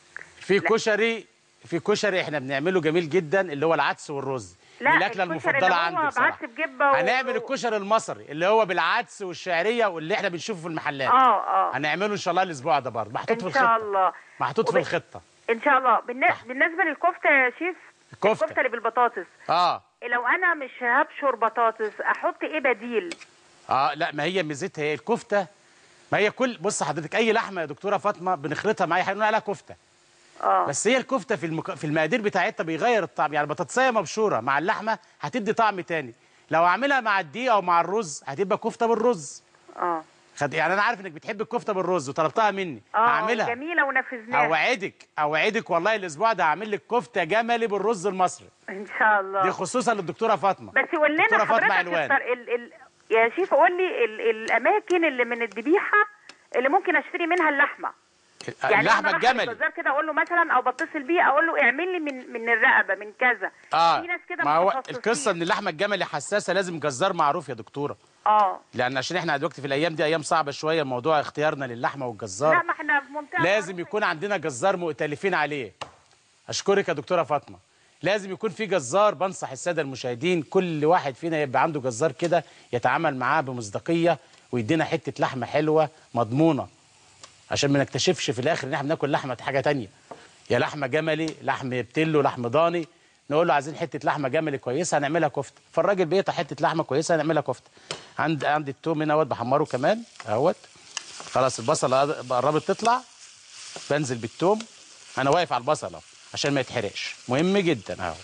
في كشري في كشري احنا بنعمله جميل جدا اللي هو العدس والرز لا دي الاكله الكشري المفضله اللي هو عندي بصراحه بعدس بجبه و... هنعمل الكشري المصري اللي هو بالعدس والشعريه واللي احنا بنشوفه في المحلات اه اه هنعمله ان شاء الله الاسبوع ده برضه محطوط في ان الخطه شاء الله محطوط في وب- الخطه ان شاء الله بالن- بالنسبه للكفته يا شيف الكفتة. الكفته اللي بالبطاطس اه لو انا مش هبشر بطاطس احط ايه بديل اه لا ما هي ميزتها هي الكفته ما هي كل بص حضرتك اي لحمه يا دكتوره فاطمه بنخلطها مع اي حاجه نقول عليها كفته اه بس هي الكفته في المك... في المقادير بتاعتها بيغير الطعم يعني بطاطسيه مبشوره مع اللحمه هتدي طعم تاني لو اعملها مع الدقيق او مع الرز هتبقى كفته بالرز اه خد... يعني انا عارف انك بتحب الكفته بالرز وطلبتها مني اه هعملها جميله ونفذناها اوعدك اوعدك والله الاسبوع ده هعمل لك كفته جملي بالرز المصري ان شاء الله دي خصوصا للدكتوره فاطمه بس قول لنا دكتوره فاطمه حضرتك علوان الطر... ال... ال... يا شيف قول لي ال... الاماكن اللي من الذبيحه اللي ممكن اشتري منها اللحمه يعني اللحمه أنا أروح الجملي للجزار كده اقول له مثلا او بتصل بيه اقول له اعمل لي من من الرقبه من كذا اه في ناس كده ما هو متخصصين. القصه ان اللحمه الجملي حساسه لازم جزار معروف يا دكتوره اه لان عشان احنا دلوقتي في الايام دي ايام صعبه شويه موضوع اختيارنا للحمه والجزار لا ما احنا في منطقه لازم يكون عندنا جزار مؤتلفين عليه اشكرك يا دكتوره فاطمه لازم يكون في جزار بنصح الساده المشاهدين كل واحد فينا يبقى عنده جزار كده يتعامل معاه بمصداقيه ويدينا حته لحمه حلوه مضمونه عشان ما نكتشفش في الاخر ان احنا بناكل لحمه حاجه تانية يا لحمه جملي لحم بتلو لحم ضاني نقول له عايزين حته لحمه جملي كويسه هنعملها كفته فالراجل بيقطع حته لحمه كويسه هنعملها كفته عند عند التوم هنا اهوت بحمره كمان اهوت خلاص البصله قربت تطلع بنزل بالتوم انا واقف على البصل اهو عشان ما يتحرقش مهم جدا اهو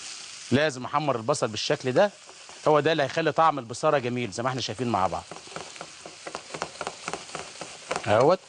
لازم احمر البصل بالشكل ده هو ده اللي هيخلي طعم البصاره جميل زي ما احنا شايفين مع بعض اهوت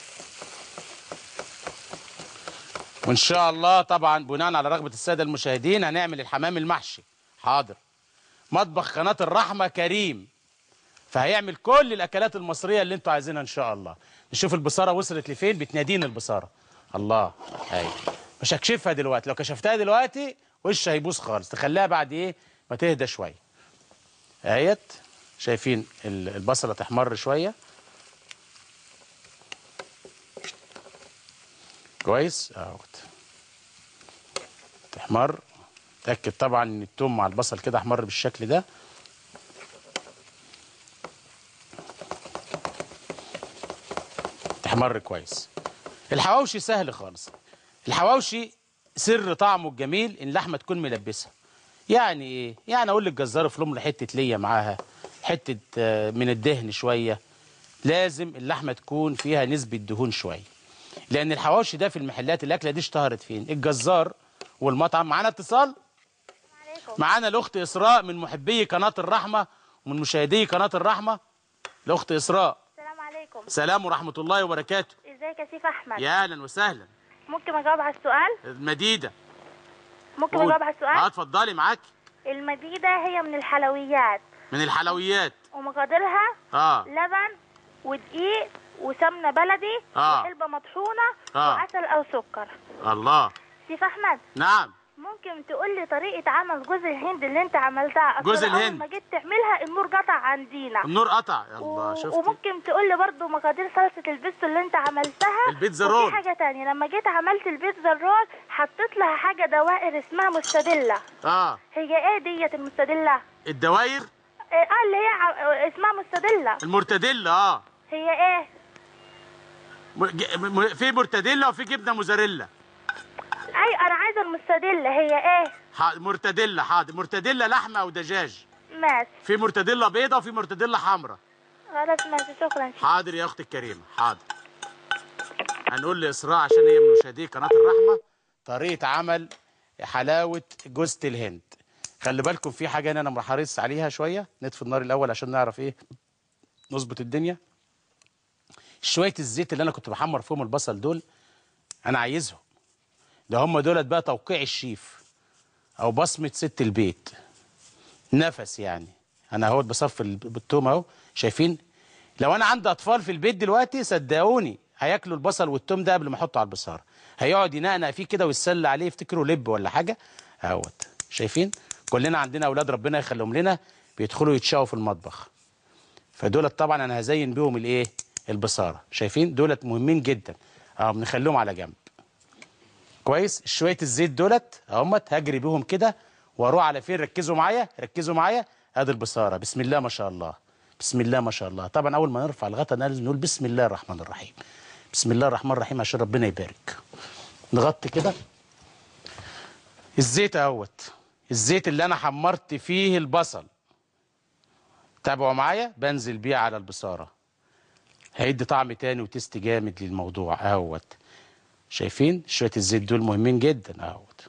وان شاء الله طبعا بناء على رغبه الساده المشاهدين هنعمل الحمام المحشي حاضر مطبخ قناه الرحمه كريم فهيعمل كل الاكلات المصريه اللي انتوا عايزينها ان شاء الله نشوف البصاره وصلت لفين بتنادينا البصاره الله هاي مش هكشفها دلوقتي لو كشفتها دلوقتي وش هيبوظ خالص تخليها بعد ايه ما تهدى شويه اهيت شايفين ال- البصله تحمر شويه كويس اهوت تحمر تاكد طبعا ان التوم مع البصل كده احمر بالشكل ده تحمر كويس الحواوشي سهل خالص الحواوشي سر طعمه الجميل ان اللحمه تكون ملبسه يعني ايه يعني اقول للجزار افرم له حته ليا معاها حته آه، من الدهن شويه لازم اللحمه تكون فيها نسبه دهون شويه لان الحواوشي ده في المحلات الاكله دي اشتهرت فين الجزار والمطعم معانا اتصال معانا الاخت اسراء من محبي قناه الرحمه ومن مشاهدي قناه الرحمه الاخت اسراء السلام عليكم سلام ورحمه الله وبركاته ازيك يا سيف احمد يا اهلا وسهلا ممكن اجاوب على السؤال مديده ممكن قول. اجاوب على اه السؤال اتفضلي معاك المديدة هي من الحلويات من الحلويات ومقاديرها اه لبن ودقيق وسمنة بلدي آه. وعلبة مطحونة آه. وعسل أو سكر الله سيف أحمد نعم ممكن تقول لي طريقة عمل جوز الهند اللي أنت عملتها جوز أصل أول الهند. ما جيت تعملها النور قطع عندينا النور قطع يا و- الله شفتي وممكن تقول لي برضو مقادير صلصة البيتزا اللي انت عملتها البيتزا وفي رول. حاجة تانية لما جيت عملت البيتزا الرول حطيت لها حاجة دوائر اسمها مستدلة اه هي ايه ديت المستدلة؟ الدواير اه آه، اللي هي ع- اسمها مستدلة المرتديلا اه هي ايه؟ م- ج- م- في مرتديلا وفي جبنه موزاريلا اي انا عايزة المستدلة هي ايه؟ ح- مرتديلا حاضر مرتديلا لحمه او دجاج ماشي في مرتديلا بيضه وفي مرتديلا حمراء خلاص ماشي شكرا حاضر يا اختي الكريمه حاضر هنقول لاسراء عشان هي من مشاهدي قناه الرحمه طريقه عمل حلاوه جوزة الهند خلي بالكم في حاجه هنا انا حريص عليها شويه نطفي النار الاول عشان نعرف ايه نظبط الدنيا شويه الزيت اللي انا كنت بحمر فيهم البصل دول انا عايزهم ده هم دولت بقى توقيع الشيف او بصمه ست البيت نفس يعني انا اهوت بصفي الب- بالثوم اهو شايفين لو انا عندي اطفال في البيت دلوقتي صدقوني هياكلوا البصل والثوم ده قبل ما احطه على البصاره هيقعد ينقنق فيه كده ويتسلى عليه يفتكروا لب ولا حاجه اهوت شايفين كلنا عندنا اولاد ربنا يخليهم لنا بيدخلوا يتشاوا في المطبخ فدولت طبعا انا هزين بيهم الايه البصاره شايفين دولت مهمين جدا اه بنخليهم على جنب كويس شويه الزيت دولت اهمت هجري بيهم كده واروح على فين ركزوا معايا ركزوا معايا ادي البصاره بسم الله ما شاء الله بسم الله ما شاء الله طبعا اول ما نرفع الغطا لازم نقول بسم الله الرحمن الرحيم بسم الله الرحمن الرحيم عشان ربنا يبارك نغطي كده الزيت اهوت الزيت اللي انا حمرت فيه البصل تابعوا معايا بنزل بيه على البصاره هيدي طعم تاني وتست جامد للموضوع اهوت شايفين شويه الزيت دول مهمين جدا اهوت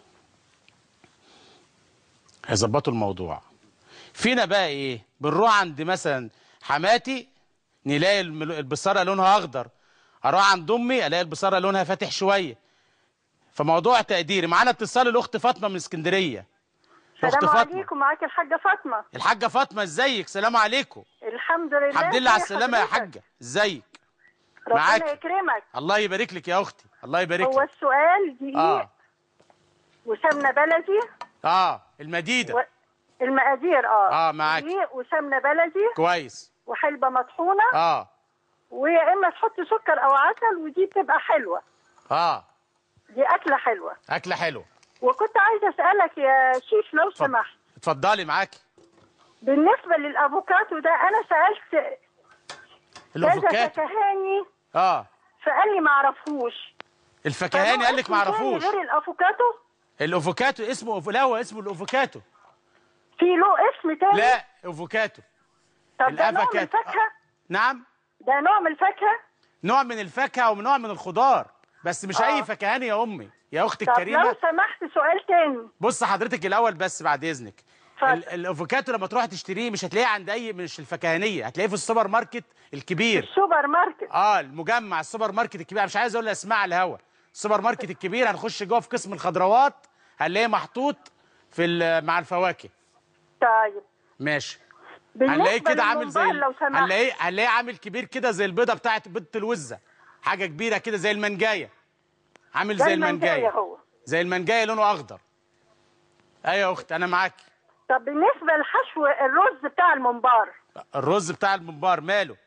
هيظبطوا الموضوع فينا بقى ايه بنروح عند مثلا حماتي نلاقي الم- البصاره لونها اخضر اروح عند امي الاقي البصاره لونها فاتح شويه فموضوع تقديري معانا اتصال الاخت فاطمه من اسكندريه الاخت السلام فاطمه عليكم معاك الحاجة فاطمة الحاجه فاطمه ازيك سلام عليكم الحمد لله الحمد لله على ازي السلامه يا حضرتك؟ حاجه ازيك ربنا معاكي. يكرمك الله يبارك لك يا اختي الله يبارك هو لك السؤال دقيق اه وسمنة بلدي اه المديده و... المقادير اه آه، معاكي. دقيق وسمنة بلدي كويس وحلبة مطحونة اه ويا اما تحط سكر او عسل ودي بتبقى حلوة اه دي أكلة حلوة اكله حلوه وكنت عايزة أسألك يا شيف لو اتفضل. سمحت اتفضلي معاكي بالنسبة للأفوكاتو ده أنا سألت كذا الافوكاتو فكهاني اه فقال لي ما اعرفوش الفكهاني قال لك ما اعرفوش غير الافوكاتو الافوكاتو اسمه أف... لا هو اسمه الافوكاتو في له اسم تاني لا افوكاتو طب ده نوع من الافوكاتو. الفاكهه نعم ده نوع من الفاكهه نوع من الفاكهه ونوع من الخضار بس مش آه. اي فكهاني يا امي يا اختي طب لو الكريمه سمحت سؤال تاني بص حضرتك الاول بس بعد اذنك اتفضل. ال- الافوكاتو لما تروح تشتريه مش هتلاقيه عند اي مش الفكهانيه هتلاقيه في السوبر ماركت الكبير السوبر ماركت اه المجمع السوبر ماركت الكبير أنا مش عايز اقول اسماء على الهوا السوبر ماركت الكبير هنخش جوه في قسم الخضروات هنلاقيه محطوط في ال- مع الفواكه طيب ماشي بالنسبه هنلاقيه كده عامل زي للممبار ال- لو سمحت هنلاقيه هنلاقيه عامل كبير كده زي البيضه بتاعت بيضه الوزه حاجه كبيره كده زي المنجايه عامل ده زي المنجاية المنجايه هو زي المنجايه لونه اخضر ايوه يا اختي انا معاكي طب بالنسبه لحشو الرز بتاع الممبار الرز بتاع الممبار ماله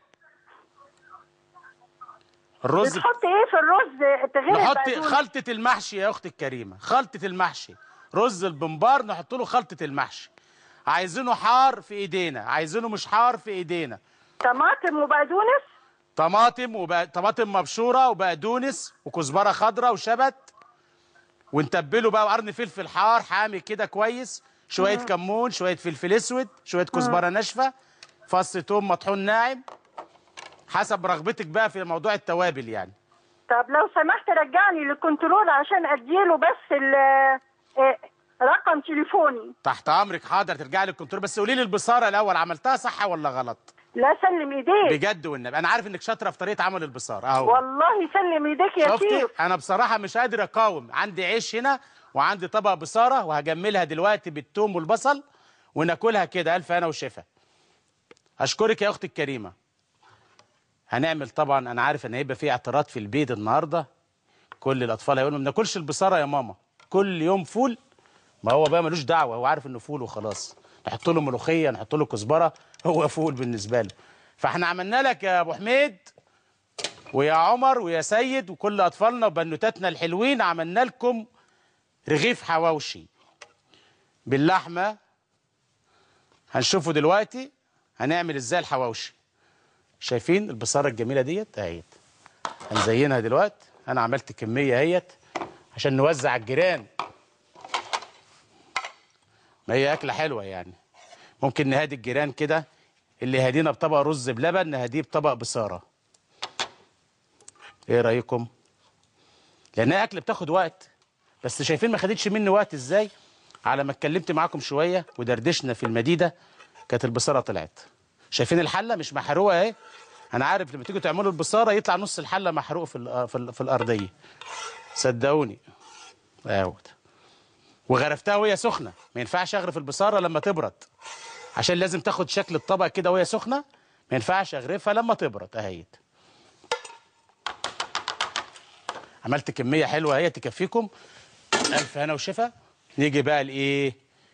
الرز بتحط ايه في الرز تغير نحط البقدونس؟ خلطة المحشي يا أختي الكريمة خلطة المحشي رز البمبار نحط له خلطة المحشي عايزينه حار في ايدينا عايزينه مش حار في ايدينا طماطم وبقدونس طماطم وبق... طماطم مبشورة وبقدونس وكزبرة خضراء وشبت ونتبله بقى وقرن فلفل حار حامي كده كويس شوية كمون شوية فلفل اسود شوية كزبرة ناشفة فص توم مطحون ناعم حسب رغبتك بقى في موضوع التوابل يعني طب لو سمحت رجعني للكنترول عشان اديله بس ال آه، رقم تليفوني تحت امرك حاضر ترجع لي الكنترول بس قولي لي البصاره الاول عملتها صح ولا غلط لا سلم ايديك بجد والنبي انا عارف انك شاطره في طريقه عمل البصاره اهو والله سلم ايديك يا شفتي شيف انا بصراحه مش قادر اقاوم عندي عيش هنا وعندي طبق بصاره وهجملها دلوقتي بالثوم والبصل وناكلها كده الف انا وشفا اشكرك يا اختي الكريمه هنعمل طبعا انا عارف ان هيبقى في اعتراض في البيت النهارده كل الاطفال هيقولوا ما بناكلش البصاره يا ماما كل يوم فول ما هو بقى ملوش دعوه هو عارف انه فول وخلاص نحط له ملوخيه نحط له كزبره هو فول بالنسبه له فاحنا عملنا لك يا ابو حميد ويا عمر ويا سيد وكل اطفالنا وبنوتاتنا الحلوين عملنا لكم رغيف حواوشي باللحمه هنشوفه دلوقتي هنعمل ازاي الحواوشي شايفين البصاره الجميله ديت اهيت هنزينها دلوقتي انا عملت كميه اهيت عشان نوزع على الجيران ما هي اكله حلوه يعني ممكن نهادي الجيران كده اللي هدينا بطبق رز بلبن نهديه بطبق بصاره ايه رايكم لانها اكل بتاخد وقت بس شايفين ما خدتش مني وقت ازاي على ما اتكلمت معاكم شويه ودردشنا في المديده كانت البصاره طلعت شايفين الحله مش محروقه اهي انا عارف لما تيجوا تعملوا البصاره يطلع نص الحله محروق في الأ- في, ال- في الارضيه صدقوني اهوت وغرفتها وهي سخنه ما ينفعش اغرف البصاره لما تبرد عشان لازم تاخد شكل الطبق كده وهي سخنه ما ينفعش اغرفها لما تبرد اهيت عملت كميه حلوه اهي تكفيكم الف هنا وشفا نيجي بقى لايه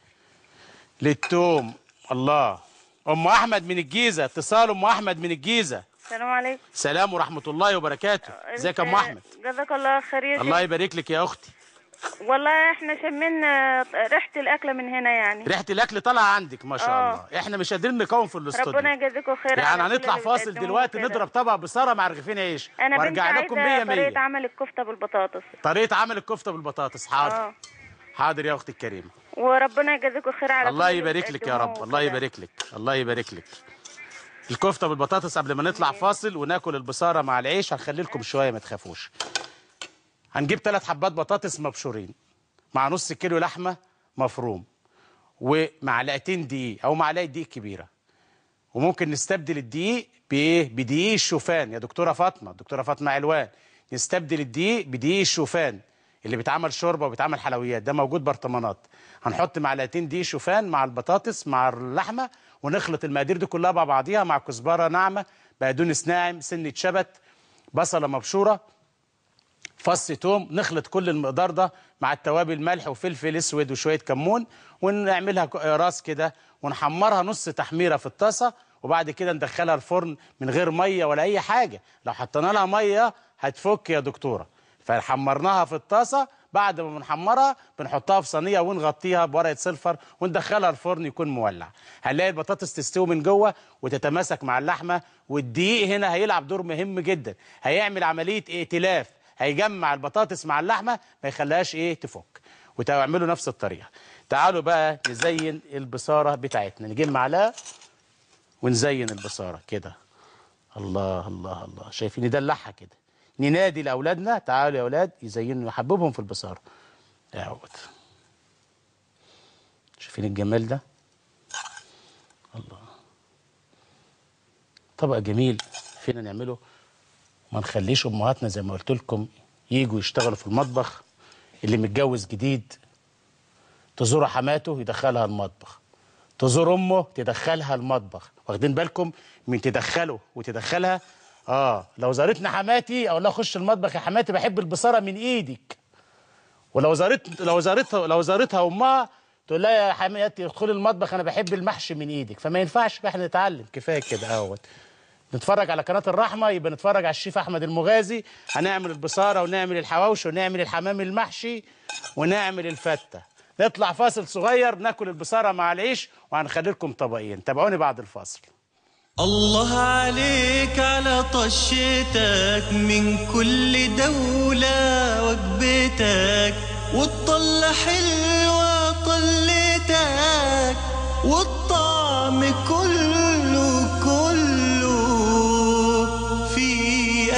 للتوم الله ام احمد من الجيزه اتصال ام احمد من الجيزه السلام عليكم سلام ورحمه الله وبركاته ازيك يا ام احمد جزاك الله خير يا الله شيخ. يبارك لك يا اختي والله احنا شمينا ريحه الاكله من هنا يعني ريحه الاكل طالعه عندك ما شاء آه. الله احنا مش قادرين نقاوم في الاستوديو ربنا يجازيكم خير يعني على كل هنطلع اللي فاصل بتقدموه دلوقتي كده. نضرب طبق بصاره مع رغيفين عيش انا بنت وارجع لكم عايزه 100 100 طريقه عمل الكفته بالبطاطس طريقه عمل الكفته بالبطاطس حاضر اه حاضر يا اختي الكريمه وربنا يجازيكم خير على الله كل اللي يبارك لك يا بتقدموه رب الله كده. يبارك لك الله يبارك لك الكفته بالبطاطس قبل ما نطلع فاصل وناكل البصاره مع العيش هنخلي لكم شويه ما تخافوش هنجيب ثلاث حبات بطاطس مبشورين مع نص كيلو لحمه مفروم ومعلقتين دقيق او معلقه دقيق كبيره وممكن نستبدل الدقيق بايه بدقيق الشوفان يا دكتوره فاطمه دكتوره فاطمه علوان نستبدل الدقيق بدقيق الشوفان اللي بيتعمل شوربه وبيتعمل حلويات ده موجود برطمانات هنحط معلقتين دقيق شوفان مع البطاطس مع اللحمه ونخلط المقادير دي كلها مع بعضيها مع كزبره ناعمه بقدونس ناعم سنه شبت بصله مبشوره فص توم نخلط كل المقدار ده مع التوابل ملح وفلفل اسود وشويه كمون ونعملها ك- راس كده ونحمرها نص تحميره في الطاسه وبعد كده ندخلها الفرن من غير ميه ولا اي حاجه لو حطينا لها ميه هتفك يا دكتوره فحمرناها في الطاسه بعد ما بنحمرها بنحطها في صينيه ونغطيها بورقه سلفر وندخلها الفرن يكون مولع هنلاقي البطاطس تستوي من جوه وتتماسك مع اللحمه والدقيق هنا هيلعب دور مهم جدا هيعمل عمليه ائتلاف هيجمع البطاطس مع اللحمه ما يخليهاش ايه تفك وتعملوا نفس الطريقه تعالوا بقى نزين البصاره بتاعتنا نجيب معلقه ونزين البصاره كده الله الله الله شايفين ندلعها كده ننادي لاولادنا تعالوا يا اولاد يزينوا نحببهم في البصاره اهوت شايفين الجمال ده الله طبق جميل فينا نعمله ما نخليش امهاتنا زي ما قلت لكم يجوا يشتغلوا في المطبخ اللي متجوز جديد تزور حماته يدخلها المطبخ تزور امه تدخلها المطبخ واخدين بالكم من تدخله وتدخلها اه لو زارتنا حماتي اقول لها خش المطبخ يا حماتي بحب البصاره من ايدك ولو زارت لو زارتها لو زارتها امها تقول لها يا حماتي ادخلي المطبخ انا بحب المحشي من ايدك فما ينفعش بقى احنا نتعلم كفايه كده اهوت نتفرج على قناه الرحمه يبقى نتفرج على الشيف احمد المغازي هنعمل البصاره ونعمل الحواوشي ونعمل الحمام المحشي ونعمل الفته نطلع فاصل صغير ناكل البصاره مع العيش وهنخلي لكم طبقين تابعوني بعد الفاصل الله عليك على طشتك من كل دولة وجبتك والطلة حلوة طلتك والطعم كله كله في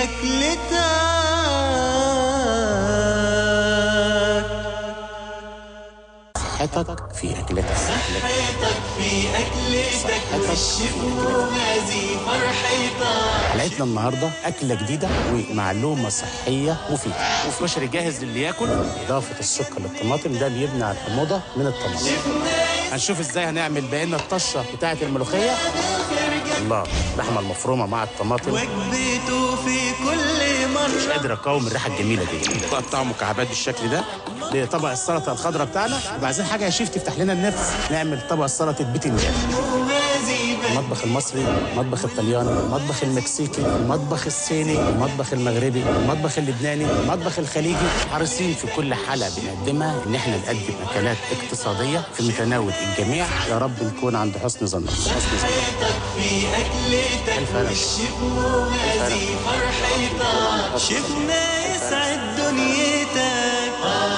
أكلتك صحتك في اكلتك صحتك في أكلتك والشيف مغازي فرحتك حلقتنا النهارده اكله جديده ومعلومه صحيه مفيده وكشري جاهز للي ياكل اضافه السكر للطماطم ده اللي يمنع الحموضه من الطماطم هنشوف ازاي هنعمل بقينا الطشه بتاعه الملوخيه الله اللحمه المفرومه مع الطماطم وجبته في كل مش مرة قادر اقاوم الريحه الجميله دي نقطعه مكعبات بالشكل ده لطبق السلطه الخضراء بتاعنا يبقى عايزين حاجه يا شيف تفتح لنا النفس نعمل طبق سلطه بتنجان مغازي المطبخ المصري المطبخ الطلياني المطبخ المكسيكي المطبخ الصيني المطبخ المغربي المطبخ اللبناني المطبخ الخليجي حريصين في كل حلقه بنقدمها ان احنا نقدم اكلات اقتصاديه في متناول الجميع يا رب نكون عند حسن ظنكم حسن ظنكم في أكلتك ألف هلا. والشيف مغازي فرحتك شفنا يسعد دنيتك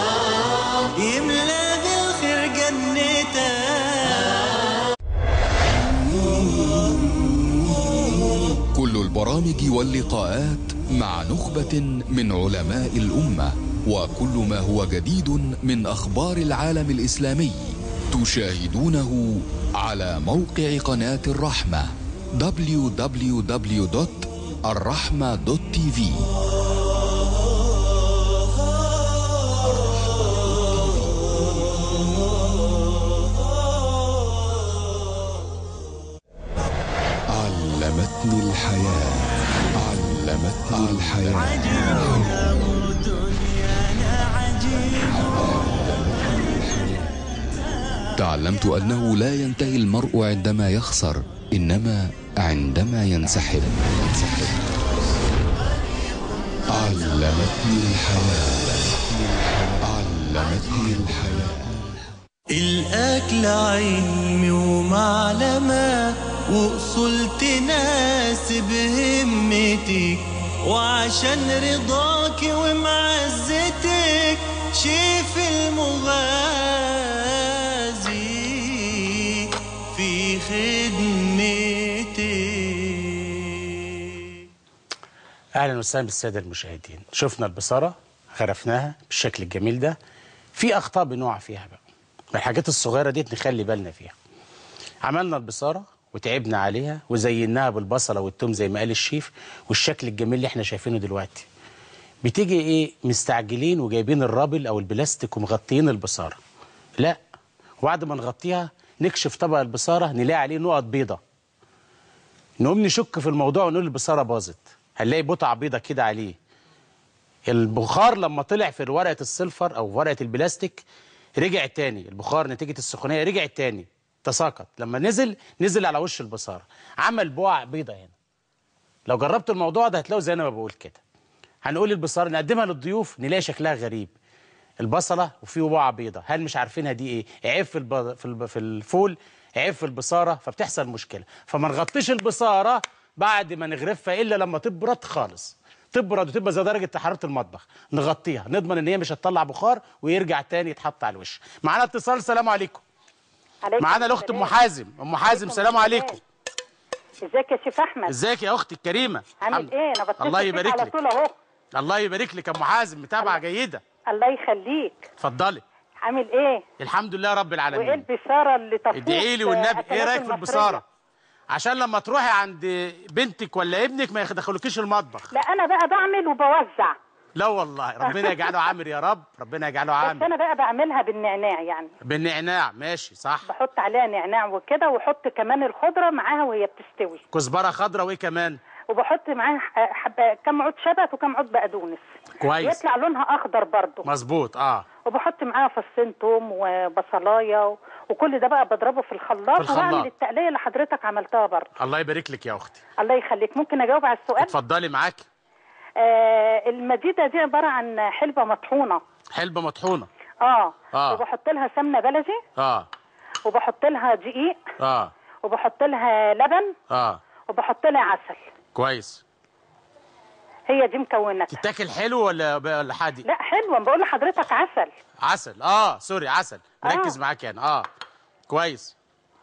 يملى بالخير جنتك البرامج واللقاءات مع نخبة من علماء الأمة وكل ما هو جديد من أخبار العالم الإسلامي تشاهدونه على موقع قناة الرحمة www.الرحمة.tv علمتني الحياة علمتني الحياة تعلمت أنه لا ينتهي المرء عندما يخسر إنما عندما ينسحب علمتني الحياة علمتني الحياة الأكل علمي ومعلمة وأصول تناسب همتك وعشان رضاك ومعزتك شيف المغازي في خدمتك اهلا وسهلا بالساده المشاهدين شفنا البصاره غرفناها بالشكل الجميل ده في اخطاء بنقع فيها بقى من الحاجات الصغيره دي نخلي بالنا فيها عملنا البصاره وتعبنا عليها وزيناها بالبصله والثوم زي ما قال الشيف والشكل الجميل اللي احنا شايفينه دلوقتي بتيجي ايه مستعجلين وجايبين الرابل او البلاستيك ومغطيين البصاره لا وبعد ما نغطيها نكشف طبق البصاره نلاقي عليه نقط بيضه نقوم نشك في الموضوع ونقول البصاره باظت هنلاقي بقع بيضه كده عليه البخار لما طلع في ورقه السلفر او ورقه البلاستيك رجع تاني البخار نتيجه السخونيه رجع تاني تساقط لما نزل نزل على وش البصاره عمل بقع بيضه هنا لو جربتوا الموضوع ده هتلاقوا زي انا ما بقول كده هنقول البصاره نقدمها للضيوف نلاقي شكلها غريب البصله وفيه بقعه بيضه هل مش عارفينها دي ايه عيب في الب... في, الب... في الفول عيب في البصاره فبتحصل مشكله فما نغطيش البصاره بعد ما نغرفها الا لما تبرد خالص تبرد وتبقى زي درجه حراره المطبخ نغطيها نضمن ان هي مش هتطلع بخار ويرجع تاني يتحط على الوش معانا اتصال السلام عليكم عليكم معانا الاخت ام السلام. حازم ام حازم سلام عليكم ازيك يا شيف احمد ازيك يا اختي الكريمه عامل الحمد- ايه انا بتصل الله بيك يبارك على لك طول اهو الله يبارك لك يا ام حازم متابعه جيده الله يخليك اتفضلي عامل ايه الحمد لله رب وايه العالمين البصاره اللي تفوق ادعي لي والنبي ايه أكلات رايك في المصرية؟ البصاره عشان لما تروحي عند بنتك ولا ابنك ما يدخلوكيش المطبخ لا انا بقى بعمل وبوزع لا والله ربنا يجعله عامر يا رب ربنا يجعله بس عامر انا بقى بعملها بالنعناع يعني بالنعناع ماشي صح بحط عليها نعناع وكده واحط كمان الخضره معاها وهي بتستوي كزبره خضراء وايه كمان وبحط معاها ح- حبه كم عود شبت وكم عود بقدونس كويس يطلع لونها اخضر برضو مظبوط اه وبحط معاها فصين توم وبصلايه و... وكل ده بقى بضربه في الخلاط, في الخلاط. وبعمل التقليه اللي حضرتك عملتها برضو الله يبارك لك يا اختي الله يخليك ممكن اجاوب على السؤال اتفضلي معاكي آه المديده دي عباره عن حلبه مطحونه حلبه مطحونه اه, آه. وبحط لها سمنه بلدي اه وبحط لها دقيق اه وبحط لها لبن اه وبحط لها عسل كويس هي دي مكوناتها تتاكل حلو ولا ولا حادق لا حلوه بقول لحضرتك عسل عسل اه سوري عسل مركز آه. معاك يعني اه كويس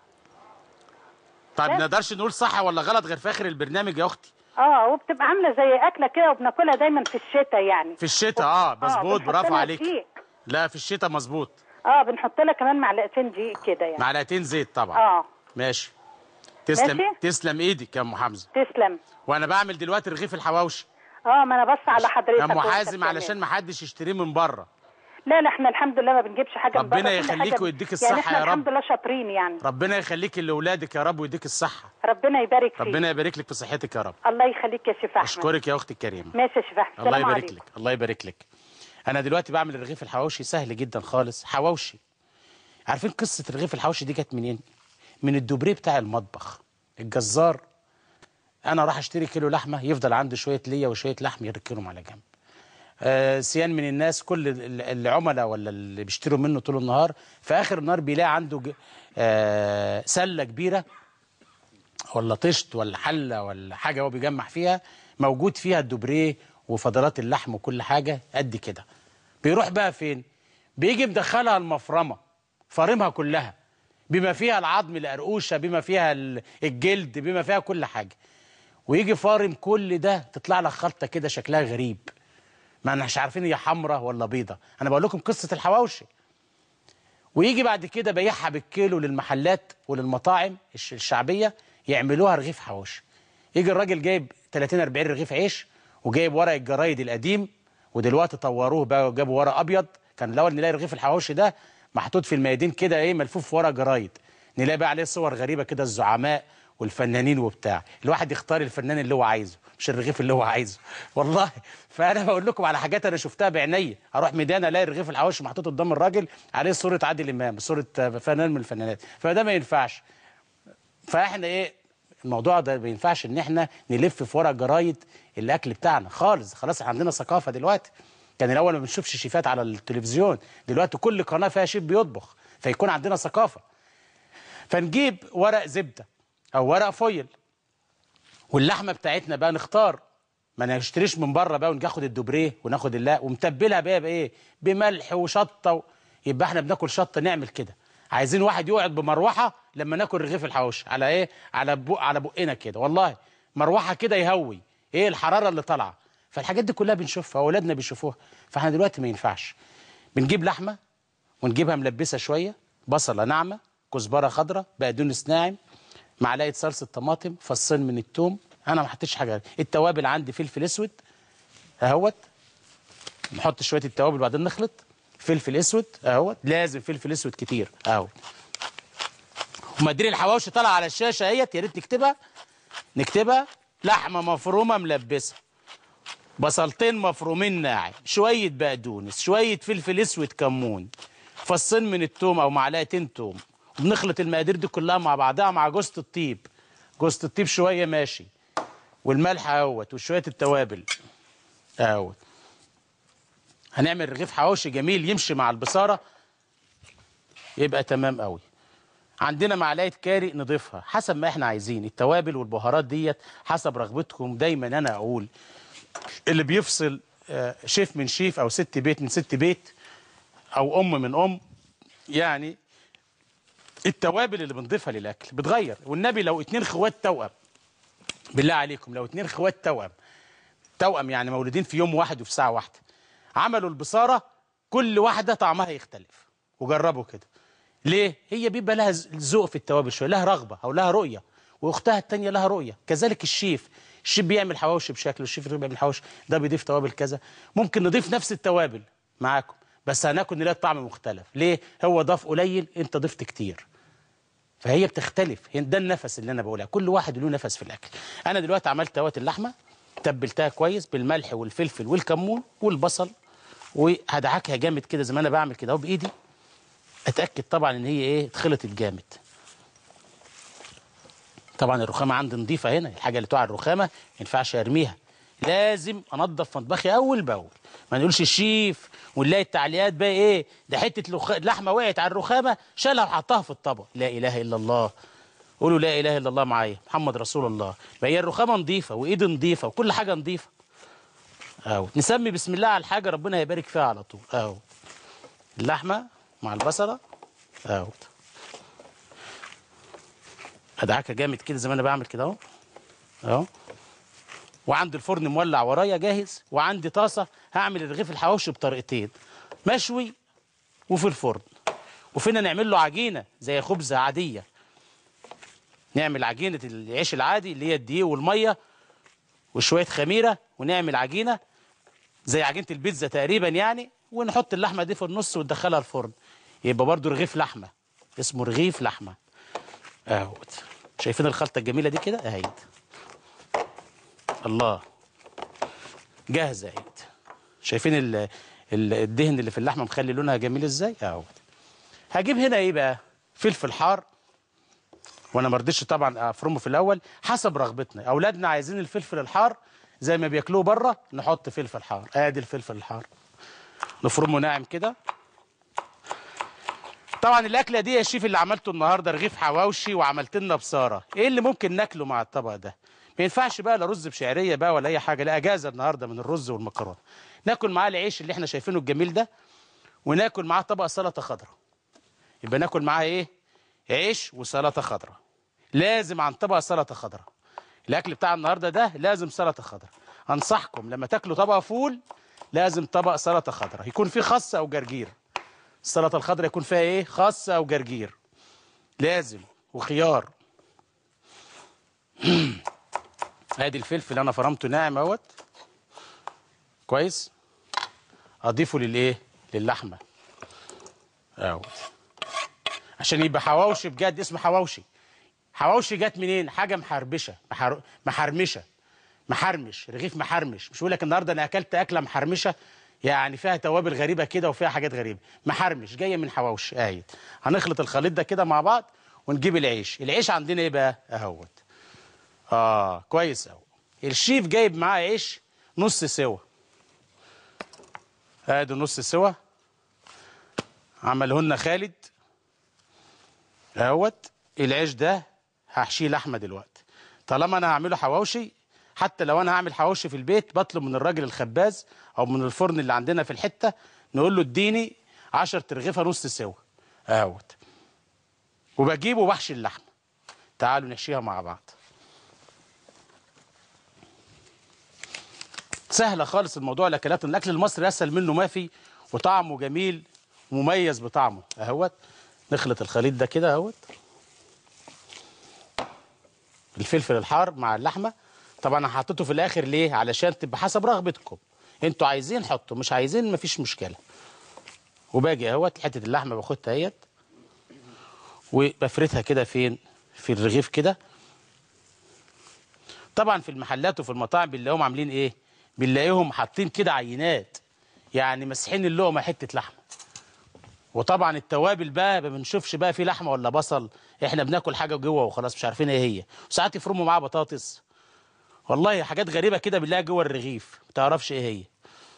طيب بس. ما نقدرش نقول صح ولا غلط غير في اخر البرنامج يا اختي اه وبتبقى عامله زي اكله كده وبناكلها دايما في الشتاء يعني في الشتاء اه مظبوط بنحط برافو لها عليك دقيق. لا في الشتاء مظبوط اه بنحط لها كمان معلقتين دقيق كده يعني معلقتين زيت طبعا اه ماشي تسلم ماشي. تسلم ايدك يا ام حمزه تسلم وانا بعمل دلوقتي رغيف الحواوشي اه ما انا بص على حضرتك يا ام وأنت حازم بتعمل. علشان ما حدش يشتريه من بره لا لا احنا الحمد لله ما بنجيبش حاجه من ربنا بره، كل يخليك حاجة- ويديك يعني الصحة احنا يا رب. الحمد لله شاطرين يعني ربنا يخليك لاولادك يا رب ويديك الصحه ربنا يبارك فيك ربنا يبارك لك في صحتك يا رب الله يخليك يا شيف احمد اشكرك يا اختي الكريمه ماشي يا شيف احمد الله سلام يبارك عليكم. لك الله يبارك لك انا دلوقتي بعمل رغيف الحواوشي سهل جدا خالص حواوشي عارفين قصه رغيف الحواوشي دي جت منين من الدوبريه بتاع المطبخ الجزار انا راح اشتري كيلو لحمه يفضل عنده شويه ليا وشويه لحم يركنهم على جنب آه سيان من الناس كل ال- العملاء ولا اللي بيشتروا منه طول النهار في اخر النهار بيلاقي عنده ج- آه سله كبيره ولا طشت ولا حله ولا حاجه هو بيجمع فيها موجود فيها الدوبريه وفضلات اللحم وكل حاجه قد كده بيروح بقى فين بيجي مدخلها المفرمه فارمها كلها بما فيها العظم القرقوشه بما فيها ال- الجلد بما فيها كل حاجه ويجي فارم كل ده تطلع لك خلطه كده شكلها غريب ما احناش عارفين هي حمراء ولا بيضه انا بقول لكم قصه الحواوشي ويجي بعد كده بيعها بالكيلو للمحلات وللمطاعم الش- الشعبيه يعملوها رغيف حواوشي يجي الراجل جايب 30 40 رغيف عيش وجايب ورق الجرايد القديم ودلوقتي طوروه بقى وجابوا ورق ابيض كان الاول نلاقي رغيف الحواوشي ده محطوط في الميادين كده ايه ملفوف في ورق جرايد نلاقي بقى عليه صور غريبه كده الزعماء والفنانين وبتاع الواحد يختار الفنان اللي هو عايزه مش الرغيف اللي هو عايزه والله فانا بقول لكم على حاجات انا شفتها بعيني اروح ميدان الاقي رغيف الحواوشي محطوط قدام الراجل عليه صوره عادل امام صوره فنان من الفنانات فده ما ينفعش فاحنا ايه الموضوع ده ما ينفعش ان احنا نلف في ورق جرايد الاكل بتاعنا خالص خلاص احنا عندنا ثقافه دلوقتي كان الاول ما بنشوفش شيفات على التلفزيون دلوقتي كل قناه فيها شيف بيطبخ فيكون عندنا ثقافه فنجيب ورق زبده او ورق فويل واللحمه بتاعتنا بقى نختار ما نشتريش من بره بقى وناخد الدوبريه وناخد اللا ومتبلها بقى بايه بملح وشطه و... يبقى احنا بناكل شطه نعمل كده عايزين واحد يقعد بمروحه لما ناكل رغيف الحواوشي على ايه على بق على بقنا كده والله مروحه كده يهوي ايه الحراره اللي طالعه فالحاجات دي كلها بنشوفها اولادنا بيشوفوها فاحنا دلوقتي ما ينفعش بنجيب لحمه ونجيبها ملبسه شويه بصله ناعمه كزبره خضراء بقدونس ناعم معلقه صلصه طماطم فصين من التوم انا ما حطيتش حاجه التوابل عندي فلفل اسود اهوت نحط شويه التوابل وبعدين نخلط فلفل اسود اهوت لازم فلفل اسود كتير اهو ومقادير الحواوشي طالعه على الشاشه اهيت يا ريت نكتبها نكتبها لحمه مفرومه ملبسه بصلتين مفرومين ناعم شويه بقدونس شويه فلفل اسود كمون فصين من التوم او معلقتين توم وبنخلط المقادير دي كلها مع بعضها مع جوزة الطيب جوزة الطيب شويه ماشي والملح اهوت وشويه التوابل اهوت هنعمل رغيف حواوشي جميل يمشي مع البصاره يبقى تمام قوي عندنا معلقه كاري نضيفها حسب ما احنا عايزين التوابل والبهارات ديت حسب رغبتكم دايما انا اقول اللي بيفصل آه، شيف من شيف او ست بيت من ست بيت او ام من ام يعني التوابل اللي بنضيفها للاكل بتغير والنبي لو اتنين خوات توأم بالله عليكم لو اتنين خوات توأم توأم يعني مولودين في يوم واحد وفي ساعه واحده عملوا البصاره كل واحده طعمها يختلف وجربوا كده ليه هي بيبقى لها ز- ذوق في التوابل شويه لها رغبه او لها رؤيه واختها التانية لها رؤيه كذلك الشيف الشيف بيعمل حواوشي بشكل والشيف اللي بيعمل حواوشي ده بيضيف توابل كذا ممكن نضيف نفس التوابل معاكم بس هناكل نلاقي الطعم مختلف ليه هو ضاف قليل انت ضفت كتير فهي بتختلف هي ده النفس اللي انا بقولها كل واحد له نفس في الاكل انا دلوقتي عملت اهوت اللحمه تبلتها كويس بالملح والفلفل والكمون والبصل وهدعكها جامد كده زي ما انا بعمل كده اهو بايدي اتاكد طبعا ان هي ايه اتخلطت جامد طبعا الرخامه عندي نظيفه هنا الحاجه اللي تقع على الرخامه ما ينفعش ارميها لازم انضف مطبخي اول باول ما نقولش الشيف ونلاقي التعليقات بقى ايه ده حته لخ... لحمه وقعت على الرخامه شالها وحطها في الطبق لا اله الا الله قولوا لا اله الا الله معايا محمد رسول الله بقى هي الرخامه نظيفه وايدي نظيفه وكل حاجه نظيفه اهو نسمي بسم الله على الحاجه ربنا هيبارك فيها على طول اهو اللحمه مع البصله اهو ادعكها جامد كده زي ما انا بعمل كده اهو اهو وعندي الفرن مولع ورايا جاهز وعندي طاسه هعمل الرغيف الحواوشي بطريقتين مشوي وفي الفرن وفينا نعمل له عجينه زي خبزه عاديه نعمل عجينه العيش العادي اللي هي الدقيق والميه وشويه خميره ونعمل عجينه زي عجينه البيتزا تقريبا يعني ونحط اللحمه دي في النص وندخلها الفرن يبقى برضو رغيف لحمه اسمه رغيف لحمه اهوت شايفين الخلطه الجميله دي كده اهيت الله جاهزه اهيت شايفين ال ال- الدهن اللي في اللحمه مخلي لونها جميل ازاي اهوت هجيب هنا ايه بقى فلفل حار وانا ما رضيتش طبعا افرمه في الاول حسب رغبتنا اولادنا عايزين الفلفل الحار زي ما بياكلوه بره نحط فلفل حار ادي الفلفل الحار نفرمه ناعم كده طبعا الاكله دي يا شيف اللي عملته النهارده رغيف حواوشي وعملت لنا بصاره ايه اللي ممكن ناكله مع الطبق ده ما ينفعش بقى لا رز بشعريه بقى ولا اي حاجه لا اجازه النهارده من الرز والمكرونه ناكل معاه العيش اللي احنا شايفينه الجميل ده وناكل معاه طبق سلطه خضراء يبقى ناكل معاه ايه عيش وسلطه خضراء لازم عن طبق سلطه خضراء الاكل بتاع النهارده ده لازم سلطه خضراء انصحكم لما تاكلوا طبق فول لازم طبق سلطه خضراء يكون فيه خس او جرجير السلطه الخضراء يكون فيها ايه خس او جرجير لازم وخيار ادي الفلفل انا فرمته ناعم اهوت كويس اضيفه للايه للحمه اهوت عشان يبقى حواوشي بجد اسمه حواوشي حواوشي جت منين حاجه محربشه محر... محرمشه محرمش رغيف محرمش مش بقول لك النهارده انا اكلت اكله محرمشه يعني فيها توابل غريبه كده وفيها حاجات غريبه محرمش جايه من حواوشي اهي هنخلط الخليط ده كده مع بعض ونجيب العيش العيش عندنا ايه بقى اهوت اه كويس قوي الشيف جايب معاه عيش نص سوا ادي نص سوا عمله لنا خالد اهوت العيش ده هحشيه لحمه دلوقتي طالما انا هعمله حواوشي حتى لو انا هعمل حواوشي في البيت بطلب من الراجل الخباز او من الفرن اللي عندنا في الحته نقول له اديني 10 ترغيفه نص سوا اهوت وبجيبه وبحشي اللحمه تعالوا نحشيها مع بعض سهله خالص الموضوع الاكلات الاكل المصري اسهل منه ما في وطعمه جميل مميز بطعمه اهوت نخلط الخليط ده كده اهوت الفلفل الحار مع اللحمه طبعا انا حطيته في الاخر ليه علشان تبقى حسب رغبتكم انتوا عايزين حطوا مش عايزين مفيش مشكله وباجي اهوت حته اللحمه باخدها اهيت وبفردها كده فين في الرغيف كده طبعا في المحلات وفي المطاعم بنلاقيهم عاملين ايه بنلاقيهم حاطين كده عينات يعني مسحين اللقمه حته لحمه وطبعا التوابل بقى ما بنشوفش بقى في لحمه ولا بصل احنا بناكل حاجه جوه وخلاص مش عارفين ايه هي وساعات يفرموا معاها بطاطس والله حاجات غريبه كده بنلاقيها جوه الرغيف ما تعرفش ايه هي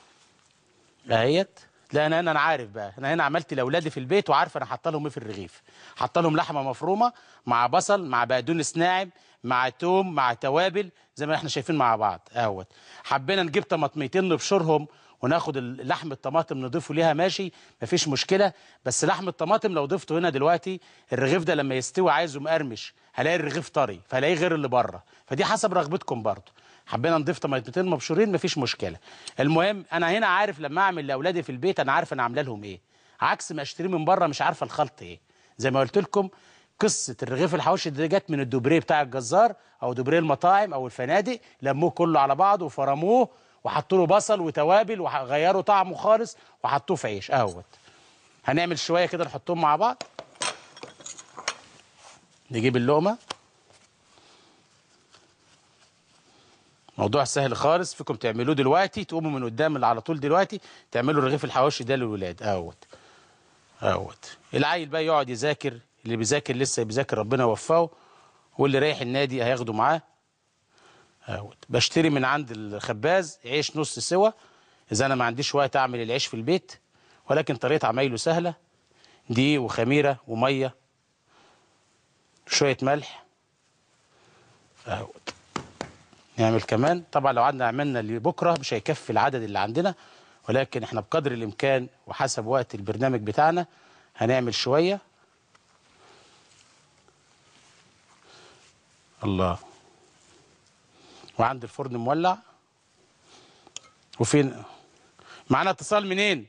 اهيت لا انا انا عارف بقى انا هنا عملت لاولادي في البيت وعارف انا حاطه لهم ايه في الرغيف حاطه لهم لحمه مفرومه مع بصل مع بقدونس ناعم مع توم مع توابل زي ما احنا شايفين مع بعض اهوت حبينا نجيب طماطميتين نبشرهم وناخد لحم الطماطم نضيفه ليها ماشي مفيش مشكله بس لحم الطماطم لو ضفته هنا دلوقتي الرغيف ده لما يستوي عايزه مقرمش هلاقي الرغيف طري فهلاقيه غير اللي بره فدي حسب رغبتكم برضه حبينا نضيف طماطمتين مبشورين مفيش مشكله المهم انا هنا عارف لما اعمل لاولادي في البيت انا عارف انا عامله لهم ايه عكس ما اشتريه من بره مش عارفه الخلط ايه زي ما قلت لكم قصه الرغيف الحواوشي دي جت من الدوبريه بتاع الجزار او دوبريه المطاعم او الفنادق لموه كله على بعضه وفرموه وحطوا له بصل وتوابل وغيروا طعمه خالص وحطوه في عيش اهوت هنعمل شويه كده نحطهم مع بعض نجيب اللقمه موضوع سهل خالص فيكم تعملوه دلوقتي تقوموا من قدام اللي على طول دلوقتي تعملوا رغيف الحواوشي ده للولاد اهوت اهوت العيل بقى يقعد يذاكر اللي بيذاكر لسه بيذاكر ربنا يوفقه واللي رايح النادي هياخده معاه اهوت بشتري من عند الخباز عيش نص سوا اذا انا ما عنديش وقت اعمل العيش في البيت ولكن طريقه عمايله سهله دقيق وخميره وميه شويه ملح اهوت نعمل كمان طبعا لو قعدنا عملنا لبكره مش هيكفي العدد اللي عندنا ولكن احنا بقدر الامكان وحسب وقت البرنامج بتاعنا هنعمل شويه الله وعند الفرن مولع وفين معانا اتصال منين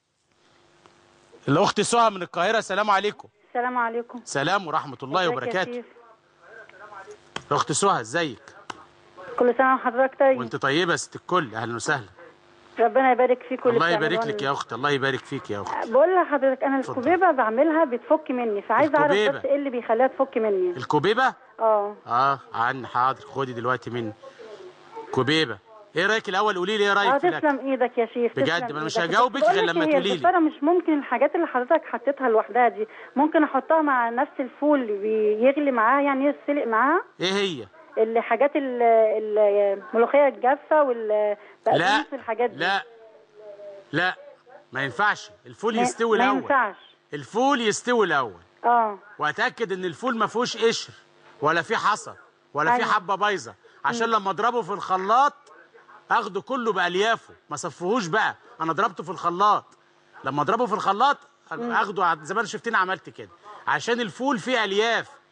الاخت سهى من القاهره السلام عليكم السلام عليكم سلام ورحمه الله ازيك يا وبركاته شيف؟ اخت سهى ازيك كل سنه وحضرتك طيب وانت طيبه يا ست الكل اهلا وسهلا ربنا يبارك فيك واللي الله يبارك بتعملوه لك يا اخت الله يبارك فيك يا اخت بقول لحضرتك انا اتفضل. الكوبيبه بعملها بتفك مني فعايزه اعرف الكوبيبة. بس ايه اللي بيخليها تفك مني الكوبيبه اه اه عن حاضر خدي دلوقتي مني كوبيبه ايه رايك الاول قولي لي ايه اه رايك في الاكل تسلم ايدك يا شيف بجد، تسلم ما أنا مش إيدك. هجاوبك بس غير بقول لما لك تقولي لي. الفطيرة مش ممكن الحاجات اللي حضرتك حطيتها لوحدها دي ممكن احطها مع نفس الفول بيغلي معاه يعني يسلق معاه ايه هي الحاجات ال- ال- الملوخيه الجافه لا والبقدونس والحاجات دي لا لا ما ينفعش الفول ما- يستوي ما الاول ينفعش الفول يستوي الاول اه واتاكد ان الفول ما فيهوش قشر ولا فيه حصى ولا فيه أيوة. حبه بايظه عشان لما اضربه في الخلاط اخده كله باليافه ما صفهوش بقى انا ضربته في الخلاط لما اضربه في الخلاط اخده ع- زي ما انت شفتني عملت كده عشان الفول فيه الياف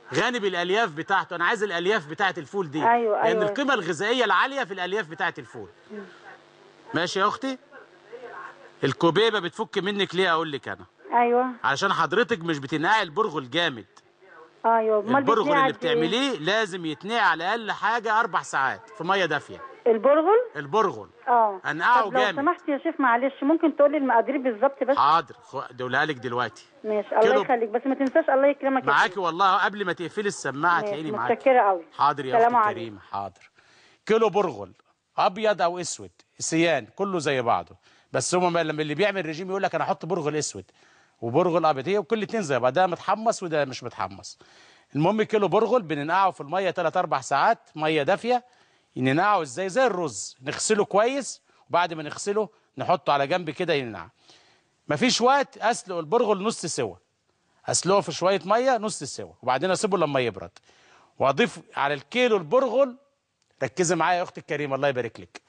غني بالالياف بتاعته انا عايز الالياف بتاعه الفول دي أيوة، لان أيوة. القيمه الغذائيه العاليه في الالياف بتاعه الفول ماشي يا اختي الكوبيبه بتفك منك ليه اقول لك انا ايوه علشان حضرتك مش بتنقعي البرغل جامد ايوه امال البرغل بيتنقع اللي قد إيه؟ بتعمليه لازم يتنقع على الاقل حاجه اربع ساعات في ميه دافيه البرغل البرغل اه أنقعه طب لو جامد. سمحت يا شيف معلش ممكن تقولي المقادير بالظبط بس حاضر خ- دولها لك دلوقتي ماشي الله كيلو- يخليك بس ما تنساش الله يكرمك يا معاكي شيف. والله قبل ما تقفلي السماعه ماشي، تلاقيني معاكي متشكره قوي حاضر يا سلام اختي عليكم. كريمه حاضر كيلو برغل ابيض او اسود سيان كله زي بعضه بس هما لما اللي بيعمل رجيم يقول لك انا احط برغل اسود وبرغل ابيض هي وكل اتنين زي بعض ده متحمص وده مش متحمص المهم كيلو برغل بننقعه في الميه 3 4 ساعات ميه دافيه ننقعه ازاي زي الرز نغسله كويس وبعد ما نغسله نحطه على جنب كده ينقع مفيش وقت اسلق البرغل نص سوا اسلقه في شويه ميه نص سوا وبعدين اسيبه لما يبرد واضيف على الكيلو البرغل ركزي معايا يا اختي الكريمه الله يبارك لك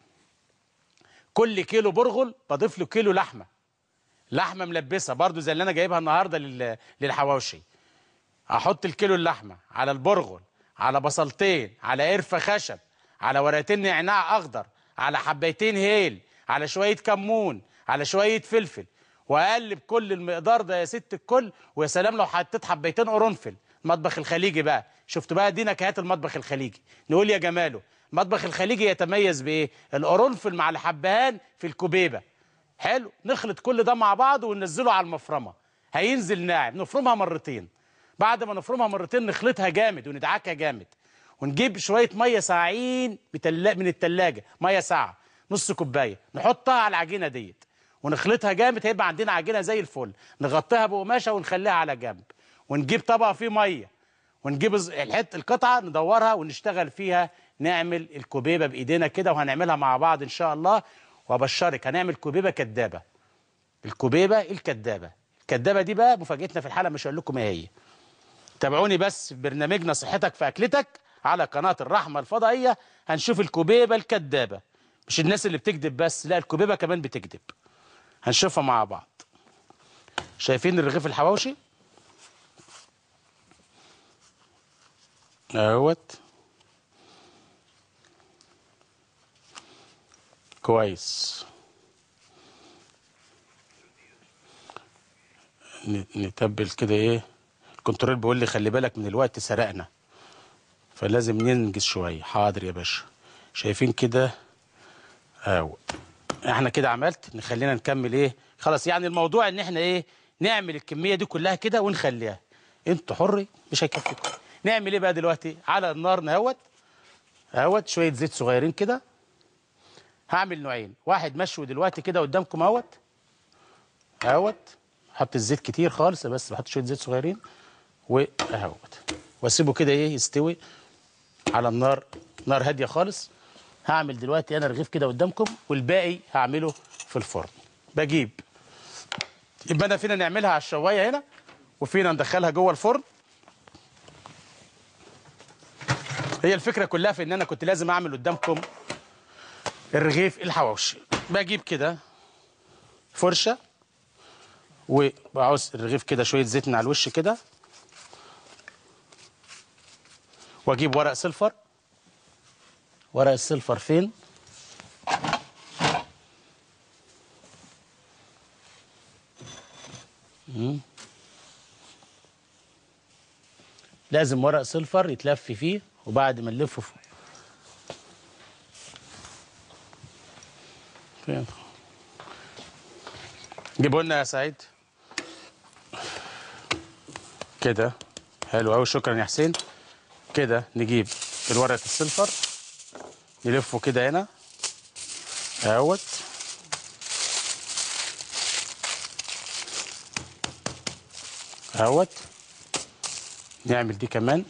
كل كيلو برغل بضيف له كيلو لحمه لحمه ملبسه برضو زي اللي انا جايبها النهارده لل- للحواوشي احط الكيلو اللحمه على البرغل على بصلتين على قرفه خشب على ورقتين نعناع اخضر على حبيتين هيل على شويه كمون على شويه فلفل واقلب كل المقدار ده يا ست الكل ويا سلام لو حطيت حبيتين قرنفل المطبخ الخليجي بقى شفتوا بقى دي نكهات المطبخ الخليجي نقول يا جماله المطبخ الخليجي يتميز بايه القرنفل مع الحبهان في الكوبيبه حلو نخلط كل ده مع بعض وننزله على المفرمه هينزل ناعم نفرمها مرتين بعد ما نفرمها مرتين نخلطها جامد وندعكها جامد ونجيب شويه ميه ساقعين بتلا- من التلاجة ميه ساقعه نص كوبايه نحطها على العجينه ديت ونخلطها جامد هيبقى عندنا عجينه زي الفل نغطيها بقماشه ونخليها على جنب ونجيب طبق فيه ميه ونجيب الز- الحته القطعه ندورها ونشتغل فيها نعمل الكوبيبه بايدينا كده وهنعملها مع بعض ان شاء الله وابشرك هنعمل كوبيبه كدابه الكوبيبه الكدابه الكدابه دي بقى مفاجاتنا في الحلقه مش هقول لكم ايه هي تابعوني بس في برنامجنا صحتك في اكلتك على قناه الرحمه الفضائيه هنشوف الكوبيبه الكدابه مش الناس اللي بتكذب بس لا الكوبيبه كمان بتكذب هنشوفها مع بعض شايفين الرغيف الحواوشي اهوت كويس ن- نتبل كده ايه الكنترول بيقول لي خلي بالك من الوقت سرقنا فلازم ننجز شويه حاضر يا باشا شايفين كده اهو احنا كده عملت نخلينا نكمل ايه خلاص يعني الموضوع ان احنا ايه نعمل الكميه دي كلها كده ونخليها انتوا حري مش هيكفيكم نعمل ايه بقى دلوقتي على النار نهوت اهوت شويه زيت صغيرين كده هعمل نوعين واحد مشوي دلوقتي كده قدامكم اهوت اهوت حط الزيت كتير خالص بس بحط شويه زيت صغيرين واهوت واسيبه كده ايه يستوي على النار نار هاديه خالص هعمل دلوقتي انا رغيف كده قدامكم والباقي هعمله في الفرن بجيب يبقى انا فينا نعملها على الشوايه هنا وفينا ندخلها جوه الفرن هي الفكره كلها في ان انا كنت لازم اعمل قدامكم الرغيف الحواوشي بجيب كده فرشه وبعوز الرغيف كده شويه زيت من على الوش كده واجيب ورق سلفر ورق السلفر فين مم. لازم ورق سلفر يتلف فيه وبعد ما نلفه في- فين جيبوا لنا يا سعيد كده حلو قوي شكرا يا حسين كده نجيب الورقة السلفر نلفه كده هنا اهوت اهوت نعمل دي كمان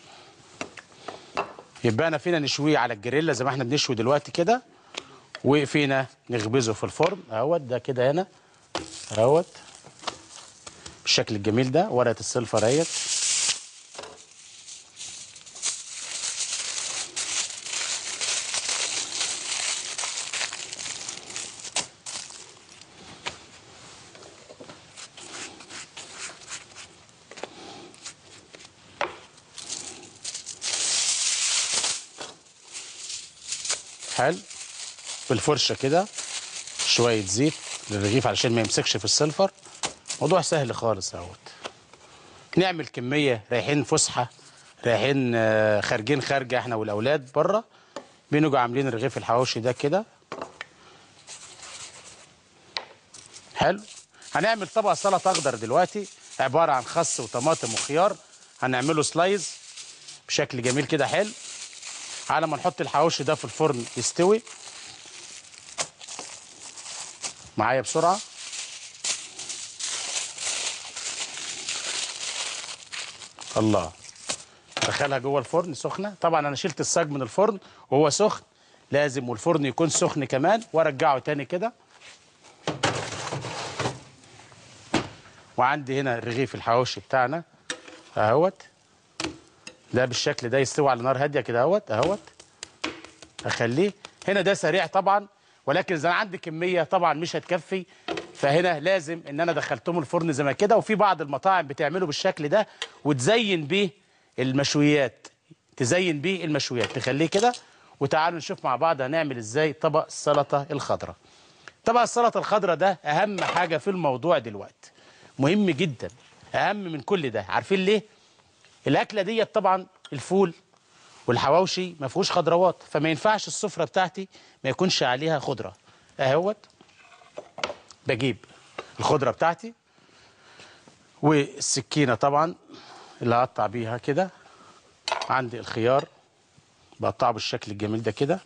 يبقى انا فينا نشويه على الجريلا زي ما احنا بنشوي دلوقتي كده وفينا نخبزه في الفرن اهوت ده كده هنا اهوت بالشكل الجميل ده ورقه السلفر اهيت حلو بالفرشه كده شويه زيت للرغيف علشان ما يمسكش في السلفر موضوع سهل خالص اهوت نعمل كميه رايحين فسحه رايحين آه، خارجين خارجه احنا والاولاد بره بنيجوا عاملين رغيف الحواوشي ده كده حلو هنعمل طبق سلطه اخضر دلوقتي عباره عن خس وطماطم وخيار هنعمله سلايز بشكل جميل كده حلو على ما نحط الحواوشي ده في الفرن يستوي معايا بسرعه الله دخلها جوه الفرن سخنه طبعا انا شلت الصاج من الفرن وهو سخن لازم والفرن يكون سخن كمان وارجعه تاني كده وعندي هنا رغيف الحواوشي بتاعنا اهوت ده بالشكل ده يستوي على نار هاديه كده اهوت اهوت اخليه هنا ده سريع طبعا ولكن اذا أنا عندي كميه طبعا مش هتكفي فهنا لازم ان انا دخلتهم الفرن زي ما كده وفي بعض المطاعم بتعمله بالشكل ده وتزين بيه المشويات تزين بيه المشويات تخليه كده وتعالوا نشوف مع بعض هنعمل ازاي طبق السلطه الخضراء طبق السلطه الخضراء ده اهم حاجه في الموضوع دلوقتي مهم جدا اهم من كل ده عارفين ليه الاكله ديت طبعا الفول والحواوشي ما فيهوش خضروات فما ينفعش السفره بتاعتي ما يكونش عليها خضره اهوت بجيب الخضره بتاعتي والسكينه طبعا اللي هقطع بيها كده عندي الخيار بقطعه بالشكل الجميل ده كده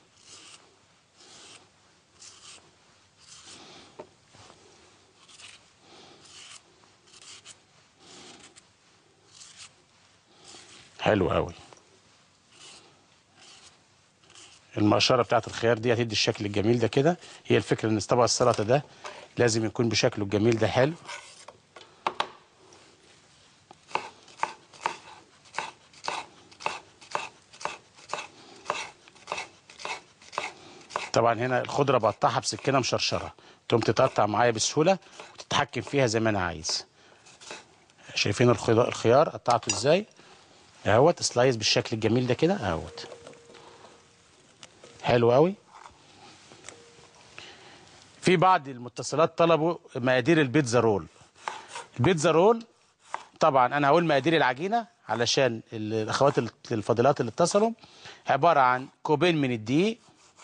حلو قوي المقشره بتاعت الخيار دي هتدي الشكل الجميل ده كده هي الفكره ان طبق السلطه ده لازم يكون بشكله الجميل ده حلو طبعا هنا الخضره بقطعها بسكينه مشرشره تقوم تتقطع معايا بسهوله وتتحكم فيها زي ما انا عايز شايفين الخضار الخيار قطعته ازاي اهوت سلايز بالشكل الجميل ده كده اهوت حلو قوي في بعض المتصلات طلبوا مقادير البيتزا رول البيتزا رول طبعا انا هقول مقادير العجينه علشان الاخوات الفاضلات اللي اتصلوا عباره عن كوبين من الدقيق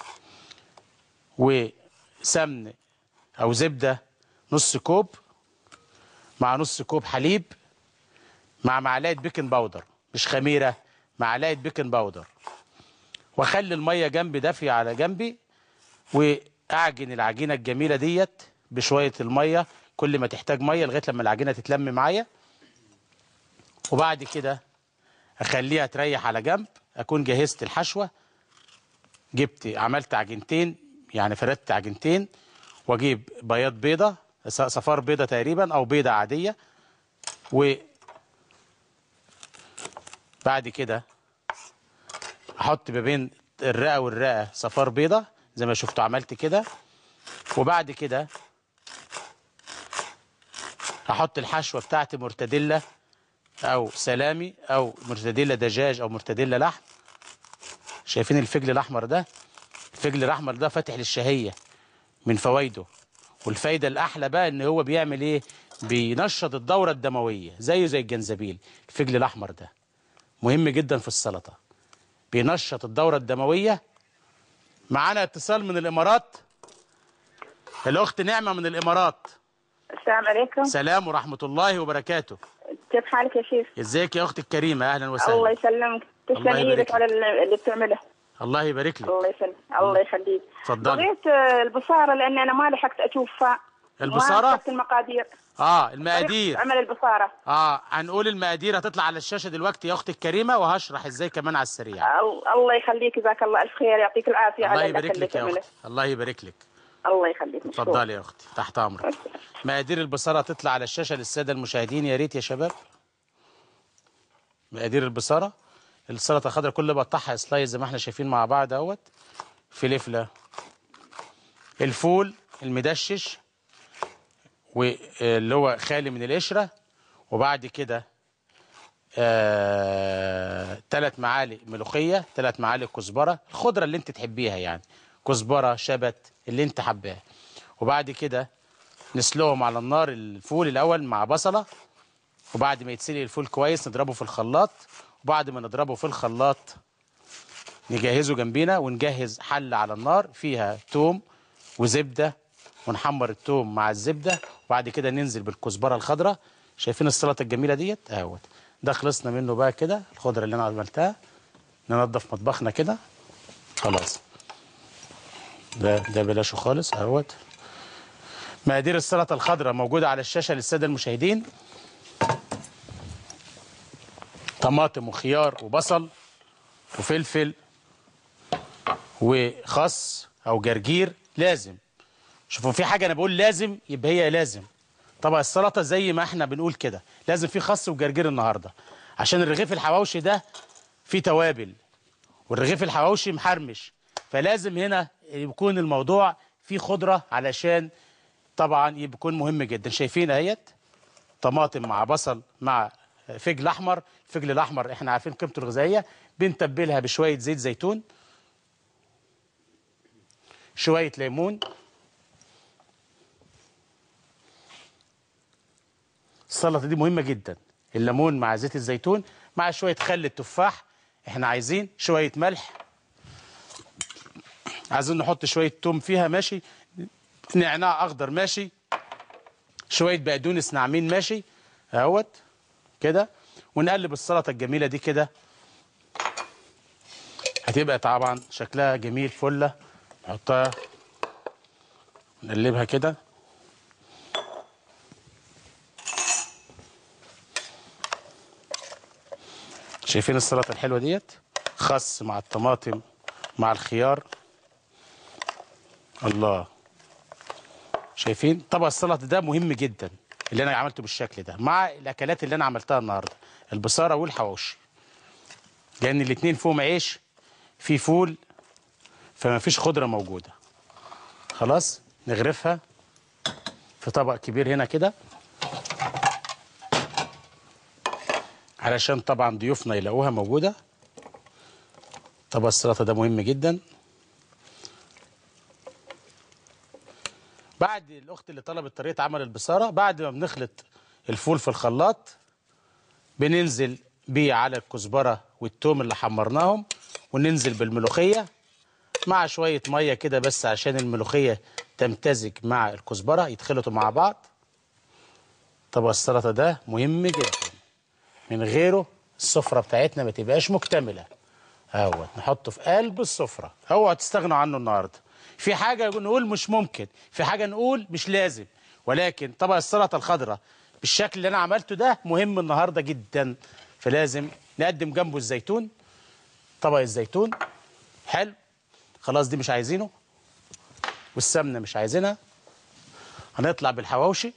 وسمن او زبده نص كوب مع نص كوب حليب مع معلقه بيكنج باودر مش خميره معلقه بيكنج باودر واخلي الميه جنبي دافيه على جنبي واعجن العجينه الجميله ديت بشويه الميه كل ما تحتاج ميه لغايه لما العجينه تتلم معايا وبعد كده اخليها تريح على جنب اكون جهزت الحشوه جبت عملت عجينتين يعني فردت عجينتين واجيب بياض بيضه صفار بيضه تقريبا او بيضه عاديه و بعد كده احط ما بين الرئه والرئه صفار بيضه زي ما شفتوا عملت كده وبعد كده احط الحشوه بتاعتي مرتديلا او سلامي او مرتديلا دجاج او مرتديلا لحم شايفين الفجل الاحمر ده الفجل الاحمر ده فاتح للشهيه من فوائده والفايده الاحلى بقى ان هو بيعمل ايه بينشط الدوره الدمويه زيه زي الجنزبيل الفجل الاحمر ده مهم جدا في السلطه بينشط الدوره الدمويه معانا اتصال من الامارات الاخت نعمه من الامارات السلام عليكم سلام ورحمه الله وبركاته كيف حالك يا شيخ ازيك يا اختي الكريمه اهلا وسهلا الله يسلمك تسلم الله يبارك ايدك على اللي بتعمله الله يبارك لك الله يسلمك الله يخليك اتفضلي. بغيت آه، البصاره لان انا ما لحقت اشوفها البصارة؟ ما لحقت المقادير اه المقادير عمل البصاره اه هنقول المقادير هتطلع على الشاشه دلوقتي يا اختي الكريمه وهشرح ازاي كمان على السريع ال- الله يخليك جزاك الله الف خير يعطيك العافيه الله على الأكل يبارك اللي لك يا تعمله. اختي الله يبارك لك الله يخليك مشكور. اتفضلي يا اختي تحت امرك مقادير البصاره تطلع على الشاشه للساده المشاهدين يا ريت يا شباب مقادير البصاره السلطه الخضراء كل بقطعها سلايز زي ما احنا شايفين مع بعض اهوت فلفله الفول المدشش واللي هو خالي من القشره وبعد كده آه... تلات معالق ملوخيه تلات معالق كزبره الخضره اللي انت تحبيها يعني كزبره شبت اللي انت حباه وبعد كده نسلقهم على النار الفول الاول مع بصله وبعد ما يتسلق الفول كويس نضربه في الخلاط وبعد ما نضربه في الخلاط نجهزه جنبينا ونجهز حلة على النار فيها توم وزبدة ونحمر التوم مع الزبدة وبعد كده ننزل بالكزبرة الخضراء شايفين السلطة الجميلة ديت اهوت ده خلصنا منه بقى كده الخضرة اللي انا عملتها ننضف مطبخنا كده خلاص ده ده بلاشه خالص اهوت مقادير السلطة الخضراء موجودة على الشاشة للسادة المشاهدين طماطم وخيار وبصل وفلفل وخس او جرجير لازم شوفوا في حاجه انا بقول لازم يبقى هي لازم طبعا السلطه زي ما احنا بنقول كده لازم في خس وجرجير النهارده عشان الرغيف الحواوشي ده فيه توابل والرغيف الحواوشي محرمش فلازم هنا يكون الموضوع فيه خضره علشان طبعا يكون مهم جدا شايفين اهيت طماطم مع بصل مع فجل احمر الفجل الاحمر احنا عارفين قيمته الغذائيه بنتبلها بشويه زيت زيتون شويه ليمون السلطه دي مهمه جدا الليمون مع زيت الزيتون مع شويه خل التفاح احنا عايزين شويه ملح عايزين نحط شويه توم فيها ماشي نعناع اخضر ماشي شويه بقدونس ناعمين ماشي اهوت كده ونقلب السلطه الجميله دي كده هتبقى طبعا شكلها جميل فله نحطها نقلبها كده شايفين السلطه الحلوه ديت خس مع الطماطم مع الخيار الله شايفين طبق السلطه ده مهم جدا اللي انا عملته بالشكل ده مع الاكلات اللي انا عملتها النهارده البصاره والحواوشي لان الاتنين فيهم عيش في فول فما فيش خضره موجوده خلاص نغرفها في طبق كبير هنا كده علشان طبعا ضيوفنا يلاقوها موجوده طبق السلطه ده مهم جدا بعد الاخت اللي طلبت طريقه عمل البصاره بعد ما بنخلط الفول في الخلاط بننزل بيه على الكزبره والثوم اللي حمرناهم وننزل بالملوخيه مع شويه ميه كده بس عشان الملوخيه تمتزج مع الكزبره يتخلطوا مع بعض طبق السلطه ده مهم جدا من غيره السفره بتاعتنا ما تبقاش مكتمله اهوت نحطه في قلب السفره اوعوا تستغنوا عنه النهارده في حاجه نقول مش ممكن في حاجه نقول مش لازم ولكن طبق السلطه الخضراء بالشكل اللي انا عملته ده مهم النهارده جدا فلازم نقدم جنبه الزيتون طبق الزيتون حلو خلاص دي مش عايزينه والسمنه مش عايزينها هنطلع بالحواوشي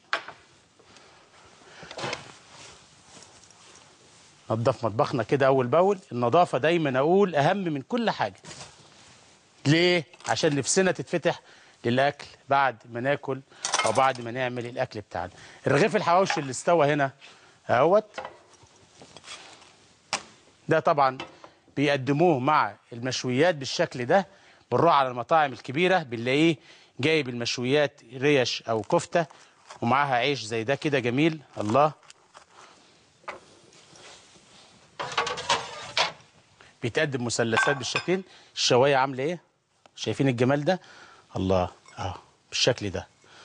نضف مطبخنا كده اول باول النظافه دايما اقول اهم من كل حاجه ليه عشان نفسنا تتفتح للاكل بعد ما ناكل او بعد ما نعمل الاكل بتاعنا الرغيف الحواوشي اللي استوى هنا اهوت ده طبعا بيقدموه مع المشويات بالشكل ده بنروح على المطاعم الكبيره بنلاقيه جايب المشويات ريش او كفته ومعاها عيش زي ده كده جميل الله بيتقدم مثلثات بالشكلين الشوايه عامله ايه شايفين الجمال ده الله اه بالشكل ده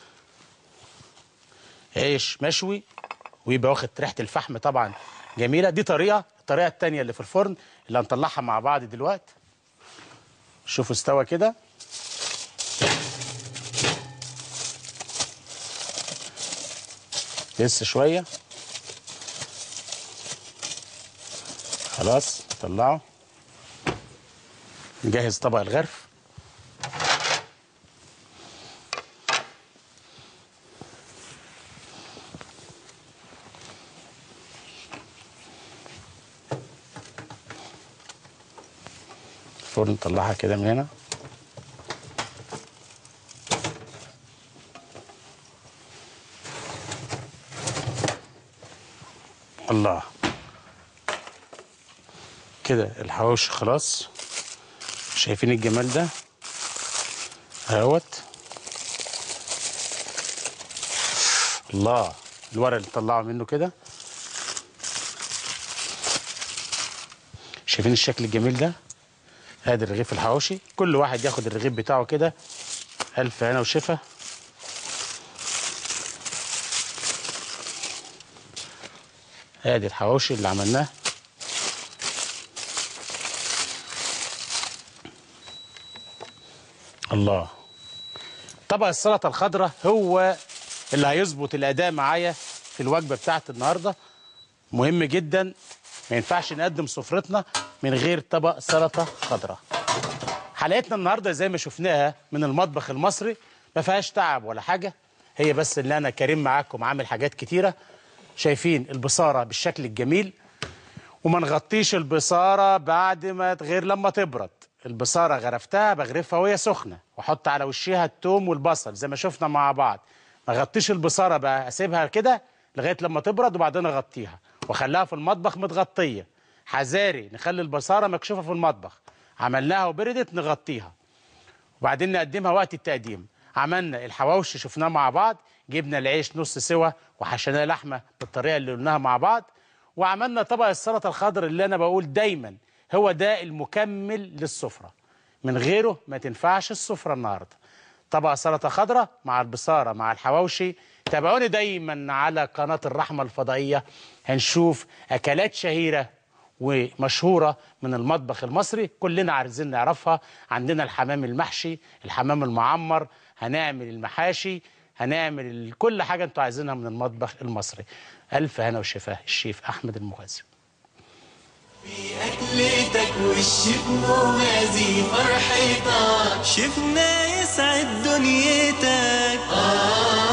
عيش مشوي ويبقى واخد ريحه الفحم طبعا جميله دي طريقه الطريقه الثانيه اللي في الفرن اللي هنطلعها مع بعض دلوقتي شوفوا استوى كده لسه شويه خلاص طلعه نجهز طبق الغرف الفرن نطلعها كده من هنا الله كده الحواوشي خلاص شايفين الجمال ده اهوت الله الورق اللي طلعه منه كده شايفين الشكل الجميل ده ادي الرغيف الحواوشي كل واحد ياخد الرغيف بتاعه كده الف هنا وشفا ادي الحواوشي اللي عملناه الله طبق السلطه الخضراء هو اللي هيظبط الاداء معايا في الوجبه بتاعت النهارده مهم جدا ما ينفعش نقدم سفرتنا من غير طبق سلطه خضراء حلقتنا النهارده زي ما شفناها من المطبخ المصري ما فيهاش تعب ولا حاجه هي بس اللي انا كريم معاكم عامل حاجات كتيره شايفين البصاره بالشكل الجميل وما نغطيش البصاره بعد ما غير لما تبرد البصاره غرفتها بغرفها وهي سخنه واحط على وشها التوم والبصل زي ما شفنا مع بعض ما اغطيش البصاره بقى اسيبها كده لغايه لما تبرد وبعدين اغطيها واخليها في المطبخ متغطيه حذاري نخلي البصاره مكشوفه في المطبخ عملناها وبردت نغطيها وبعدين نقدمها وقت التقديم عملنا الحواوشي شفناه مع بعض جبنا العيش نص سوا وحشيناه لحمه بالطريقه اللي قلناها مع بعض وعملنا طبق السلطه الخضراء اللي انا بقول دايما هو ده المكمل للسفره من غيره ما تنفعش السفره النهارده طبق سلطه خضراء مع البصاره مع الحواوشي تابعوني دايما على قناه الرحمه الفضائيه هنشوف اكلات شهيره ومشهوره من المطبخ المصري كلنا عايزين نعرفها عندنا الحمام المحشي الحمام المعمر هنعمل المحاشي هنعمل كل حاجه انتوا عايزينها من المطبخ المصري الف هنا وشفاه الشيف احمد المغازي أكلتك والشيف موازي فرحتك شفنا يسعد دنيتك آه